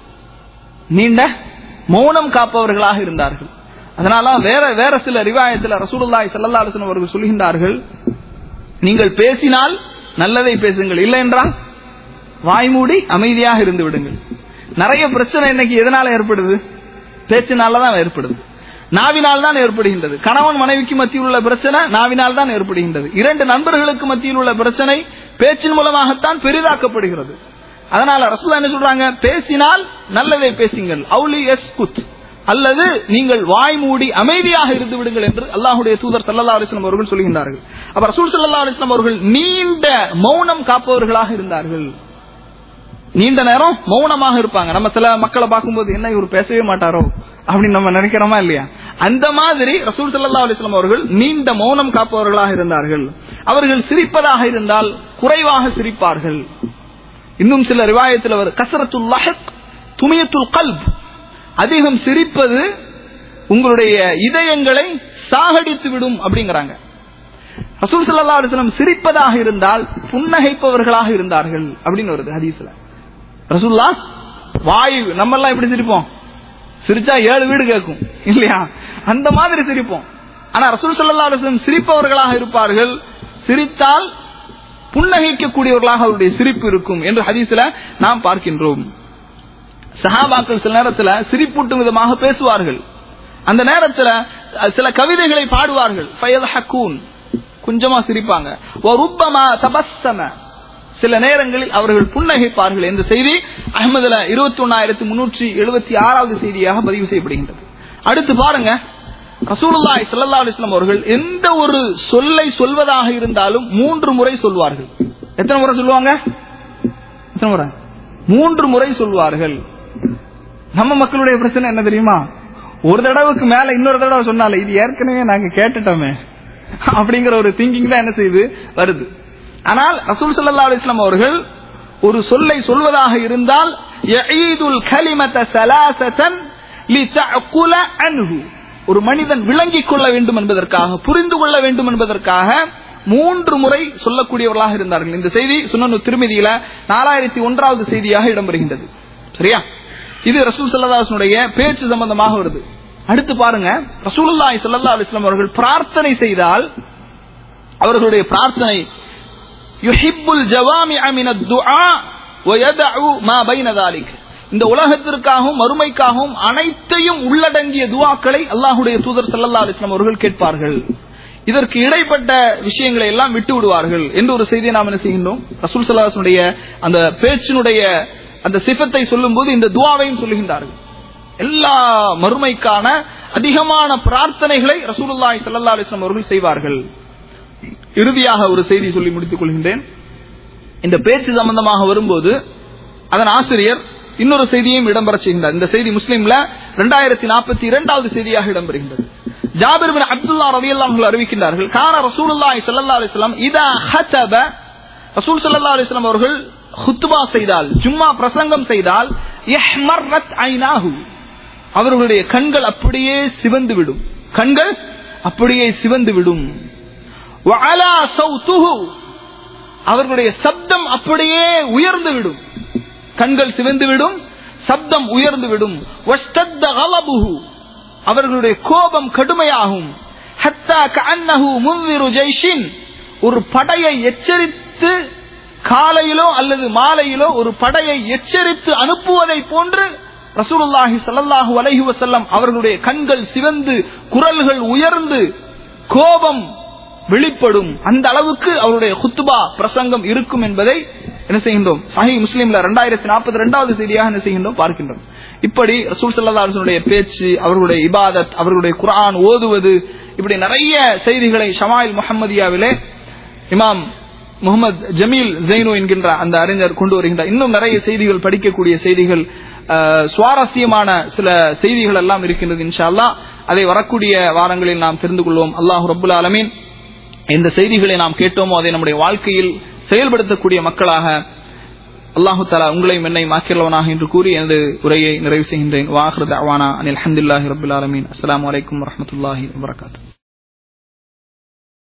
நீண்ட மௌனம் காப்பவர்களாக இருந்தார்கள் அதனால வேற வேற சில ரிவாயத்தில் ரசூலுல்லாஹி ஸல்லல்லாஹு அலைஹி வஸல்லம் அவர்கள் சொல்கின்றார்கள் நீங்கள் பேசினால் நல்லதை பேசுங்கள் இல்லை என்றால் வாய்மூடி அமைதியாக இருந்து விடுங்கள் நிறைய பிரச்சனை இன்னைக்கு எதனால ஏற்படுது பேச்சினால தான் ஏற்படுது நாவினால் தான் ஏற்படுகின்றது கணவன் மனைவிக்கு மத்தியில் உள்ள பிரச்சனை நாவினால் தான் ஏற்படுகின்றது இரண்டு நண்பர்களுக்கு மத்தியில் உள்ள பிரச்சனை பேச்சின் மூலமாகத்தான் பெரிதாக்கப்படுகிறது அதனால ரசூலா என்ன சொல்றாங்க பேசினால் நல்லதை பேசுங்கள் அவுலி எஸ் குத் அல்லது நீங்கள் வாய் மூடி அமைதியாக இருந்து விடுங்கள் என்று அல்லாஹுடைய தூதர் சல்லல்லா அலிஸ்லாம் அவர்கள் சொல்கின்றார்கள் அப்ப ரசூல் சல்லா அலிஸ்லாம் அவர்கள் நீண்ட மௌனம் காப்பவர்களாக இருந்தார்கள் நீண்ட நேரம் மௌனமாக இருப்பாங்க நம்ம சில மக்களை பார்க்கும்போது என்ன இவர் பேசவே மாட்டாரோ அப்படின்னு நம்ம நினைக்கிறோமா இல்லையா அந்த மாதிரி ரசூல் சல்லா அலிஸ்லாம் அவர்கள் நீண்ட மௌனம் காப்பவர்களாக இருந்தார்கள் அவர்கள் சிரிப்பதாக இருந்தால் குறைவாக சிரிப்பார்கள் இன்னும் சில ரிவாயத்தில் அவர் கசரத்துல் லஹக் துமியத்துல் கல்ப் அதிகம் சிரிப்பது உங்களுடைய இதயங்களை சாகடித்து விடும் அப்படிங்கிறாங்க ரசூல் சல்லா அலிஸ்லாம் சிரிப்பதாக இருந்தால் புன்னகைப்பவர்களாக இருந்தார்கள் அப்படின்னு வருது ஹதீஸ்ல ரசூல்லா வாயு நம்ம எல்லாம் எப்படி சிரிப்போம் சிரிச்சா ஏழு வீடு கேட்கும் இல்லையா அந்த மாதிரி சிரிப்போம் ஆனா ரசூல் சல்லா அலிஸ்லாம் சிரிப்பவர்களாக இருப்பார்கள் சிரித்தால் புன்னகைக்கக்கூடியவர்களாக அவருடைய சிரிப்பு இருக்கும் என்று ஹதீஸ்ல நாம் பார்க்கின்றோம் சஹாபாக்கள் சில நேரத்தில் சிரிப்பூட்டும் விதமாக பேசுவார்கள் அந்த நேரத்தில் சில கவிதைகளை பாடுவார்கள் ஃபயல் ஹக்கூன் கொஞ்சமா சிரிப்பாங்க ஒருப்பமா தபஸ்ஸம சில நேரங்களில் அவர்கள் புன்னகைப்பார்கள் என்ற செய்தி அகமதுல இருபத்தி ஒன்னாயிரத்தி முன்னூற்றி எழுபத்தி ஆறாவது செய்தியாக பதிவு செய்யப்படுகின்றது அடுத்து பாருங்க ரசூலுல்லாய் சல்லா அலிஸ்லாம் அவர்கள் எந்த ஒரு சொல்லை சொல்வதாக இருந்தாலும் மூன்று முறை சொல்வார்கள் எத்தனை முறை சொல்லுவாங்க எத்தனை முறை மூன்று முறை சொல்வார்கள் நம்ம மக்களுடைய பிரச்சனை என்ன தெரியுமா ஒரு தடவைக்கு மேல இன்னொரு தடவை சொன்னால இது ஏற்கனவே நாங்க கேட்டுட்டோமே அப்படிங்கிற ஒரு திங்கிங் தான் என்ன செய்யுது வருது ஆனால் ரசூல் சல்லா அலிஸ்லாம் அவர்கள் ஒரு சொல்லை சொல்வதாக இருந்தால் ஒரு மனிதன் விளங்கிக் கொள்ள வேண்டும் என்பதற்காக புரிந்து கொள்ள வேண்டும் என்பதற்காக மூன்று முறை சொல்லக்கூடியவர்களாக இருந்தார்கள் இந்த செய்தி சுனனு திருமதியில நாலாயிரத்தி ஒன்றாவது செய்தியாக இடம்பெறுகின்றது சரியா இது ரசூல் சல்லாஹனுடைய பேச்சு சம்பந்தமாக வருது அடுத்து பாருங்க ரசூலுல்லாஹி ஸல்லல்லாஹு அலைஹி வஸல்லம் அவர்கள் பிரார்த்தனை செய்தால் அவர்களுடைய பிரார்த்தனை யுஹிப்புல் ஜவாமிஅ மினத் துஆ வ யதஉ மா பைன ذلك இந்த உலகத்திற்காகவும் மறுமைக்காகவும் அனைத்தையும் உள்ளடங்கிய துவாக்களை அல்லாஹ்வுடைய தூதர் ஸல்லல்லாஹு அலைஹி வஸல்லம் அவர்கள் கேட்பார்கள் இதற்கு இடைப்பட்ட விஷயங்களை எல்லாம் விட்டு விடுவார்கள் என்று ஒரு செய்தியை நாம் என்ன செய்கின்றோம் ரசூல் சல்லாஹனுடைய அந்த பேச்சினுடைய அந்த சிஃபத்தை சொல்லும் போது இந்த துவாவையும் சொல்லுகின்றார்கள் எல்லா மறுமைக்கான அதிகமான பிரார்த்தனைகளை ரசூலுல்லாஹி ஸல்லல்லாஹு அலைஹி வஸல்லம் அவர்கள் செய்வார்கள் இறுதியாக ஒரு செய்தி சொல்லி முடித்துக் கொள்கின்றேன் இந்த பேச்சு சம்பந்தமாக வரும்போது அதன் ஆசிரியர் இன்னொரு செய்தியும் இடம்பெற செய்கின்றார் இந்த செய்தி முஸ்லீம்ல இரண்டாயிரத்தி நாற்பத்தி இரண்டாவது செய்தியாக இடம்பெறுகின்றது ஜாபிர் பின் அப்துல்லா ரலியல்லாஹு அன்ஹு அறிவிக்கின்றார்கள் கான ரசூலுல்லாஹி ஸல்லல்லாஹு அலைஹி வஸல்லம் இதா ஹதப ரசூல் ஸல்லல்லாஹு அலைஹி வஸல்லம் அவர்கள் ஹுத்பா செய்தால் ஜும்மா பிரசங்கம் செய்தால் இஹ்மர்ரத் ஐனாஹு அவர்களுடைய கண்கள் அப்படியே சிவந்து விடும் கண்கள் அப்படியே சிவந்து விடும் வஅலா சௌதுஹு அவர்களுடைய சப்தம் அப்படியே உயர்ந்து விடும் கண்கள் சிவந்து விடும் சப்தம் உயர்ந்து விடும் வஸ்தத்த கலபுஹு அவர்களுடைய கோபம் கடுமையாகும் ஹத்தா கஅன்னஹு முன்திரு ஜெய்ஷின் ஒரு படையை எச்சரித்து காலையிலோ அல்லது மாலையிலோ ஒரு படையை எச்சரித்து அனுப்புவதை போன்று ரசூலுல்லாஹி ஸல்லல்லாஹு அலைஹி வஸல்லம் அவர்களுடைய கண்கள் சிவந்து குரல்கள் உயர்ந்து கோபம் வெளிப்படும் அந்த அளவுக்கு அவருடைய குத்துபா பிரசங்கம் இருக்கும் என்பதை என்ன செய்கின்றோம் சஹி முஸ்லீம்ல ரெண்டாயிரத்தி நாற்பத்தி ரெண்டாவது செய்தியாக என்ன செய்கின்றோம் பார்க்கின்றோம் இப்படி ரசூல் சல்லாஹனுடைய பேச்சு அவர்களுடைய இபாதத் அவர்களுடைய குரான் ஓதுவது இப்படி நிறைய செய்திகளை ஷமாயில் முஹம்மதியாவிலே இமாம் முகமது ஜமீல் ஜெயினு என்கின்ற அந்த அறிஞர் கொண்டு வருகின்றார் இன்னும் நிறைய செய்திகள் படிக்கக்கூடிய செய்திகள் அஹ், சுவாரஸ்யமான சில செய்திகள் எல்லாம் இருக்கின்றது இன்ஷா அல்லாஹ் அதை வரக்கூடிய வாரங்களில் நாம் தெரிந்து கொள்வோம் அல்லாஹ் ரபுல் ஆலமீன் எந்த செய்திகளை நாம் கேட்டோமோ அதை நம்முடைய வாழ்க்கையில் செயல்படுத்தக்கூடிய மக்களாக அல்லாஹு தாலா உங்களையும் என்னை மாக்கிரவனாக என்று கூறி எனது உரையை நிறைவு செய்கின்றேன் வாஹ்ரத் அவானா அனில் அஹமதுல்லாஹி ரபுல் ஆலமீன் அஸ்லாம் வலைக்கம் வரமத்துல்லாஹி வபரகாத்து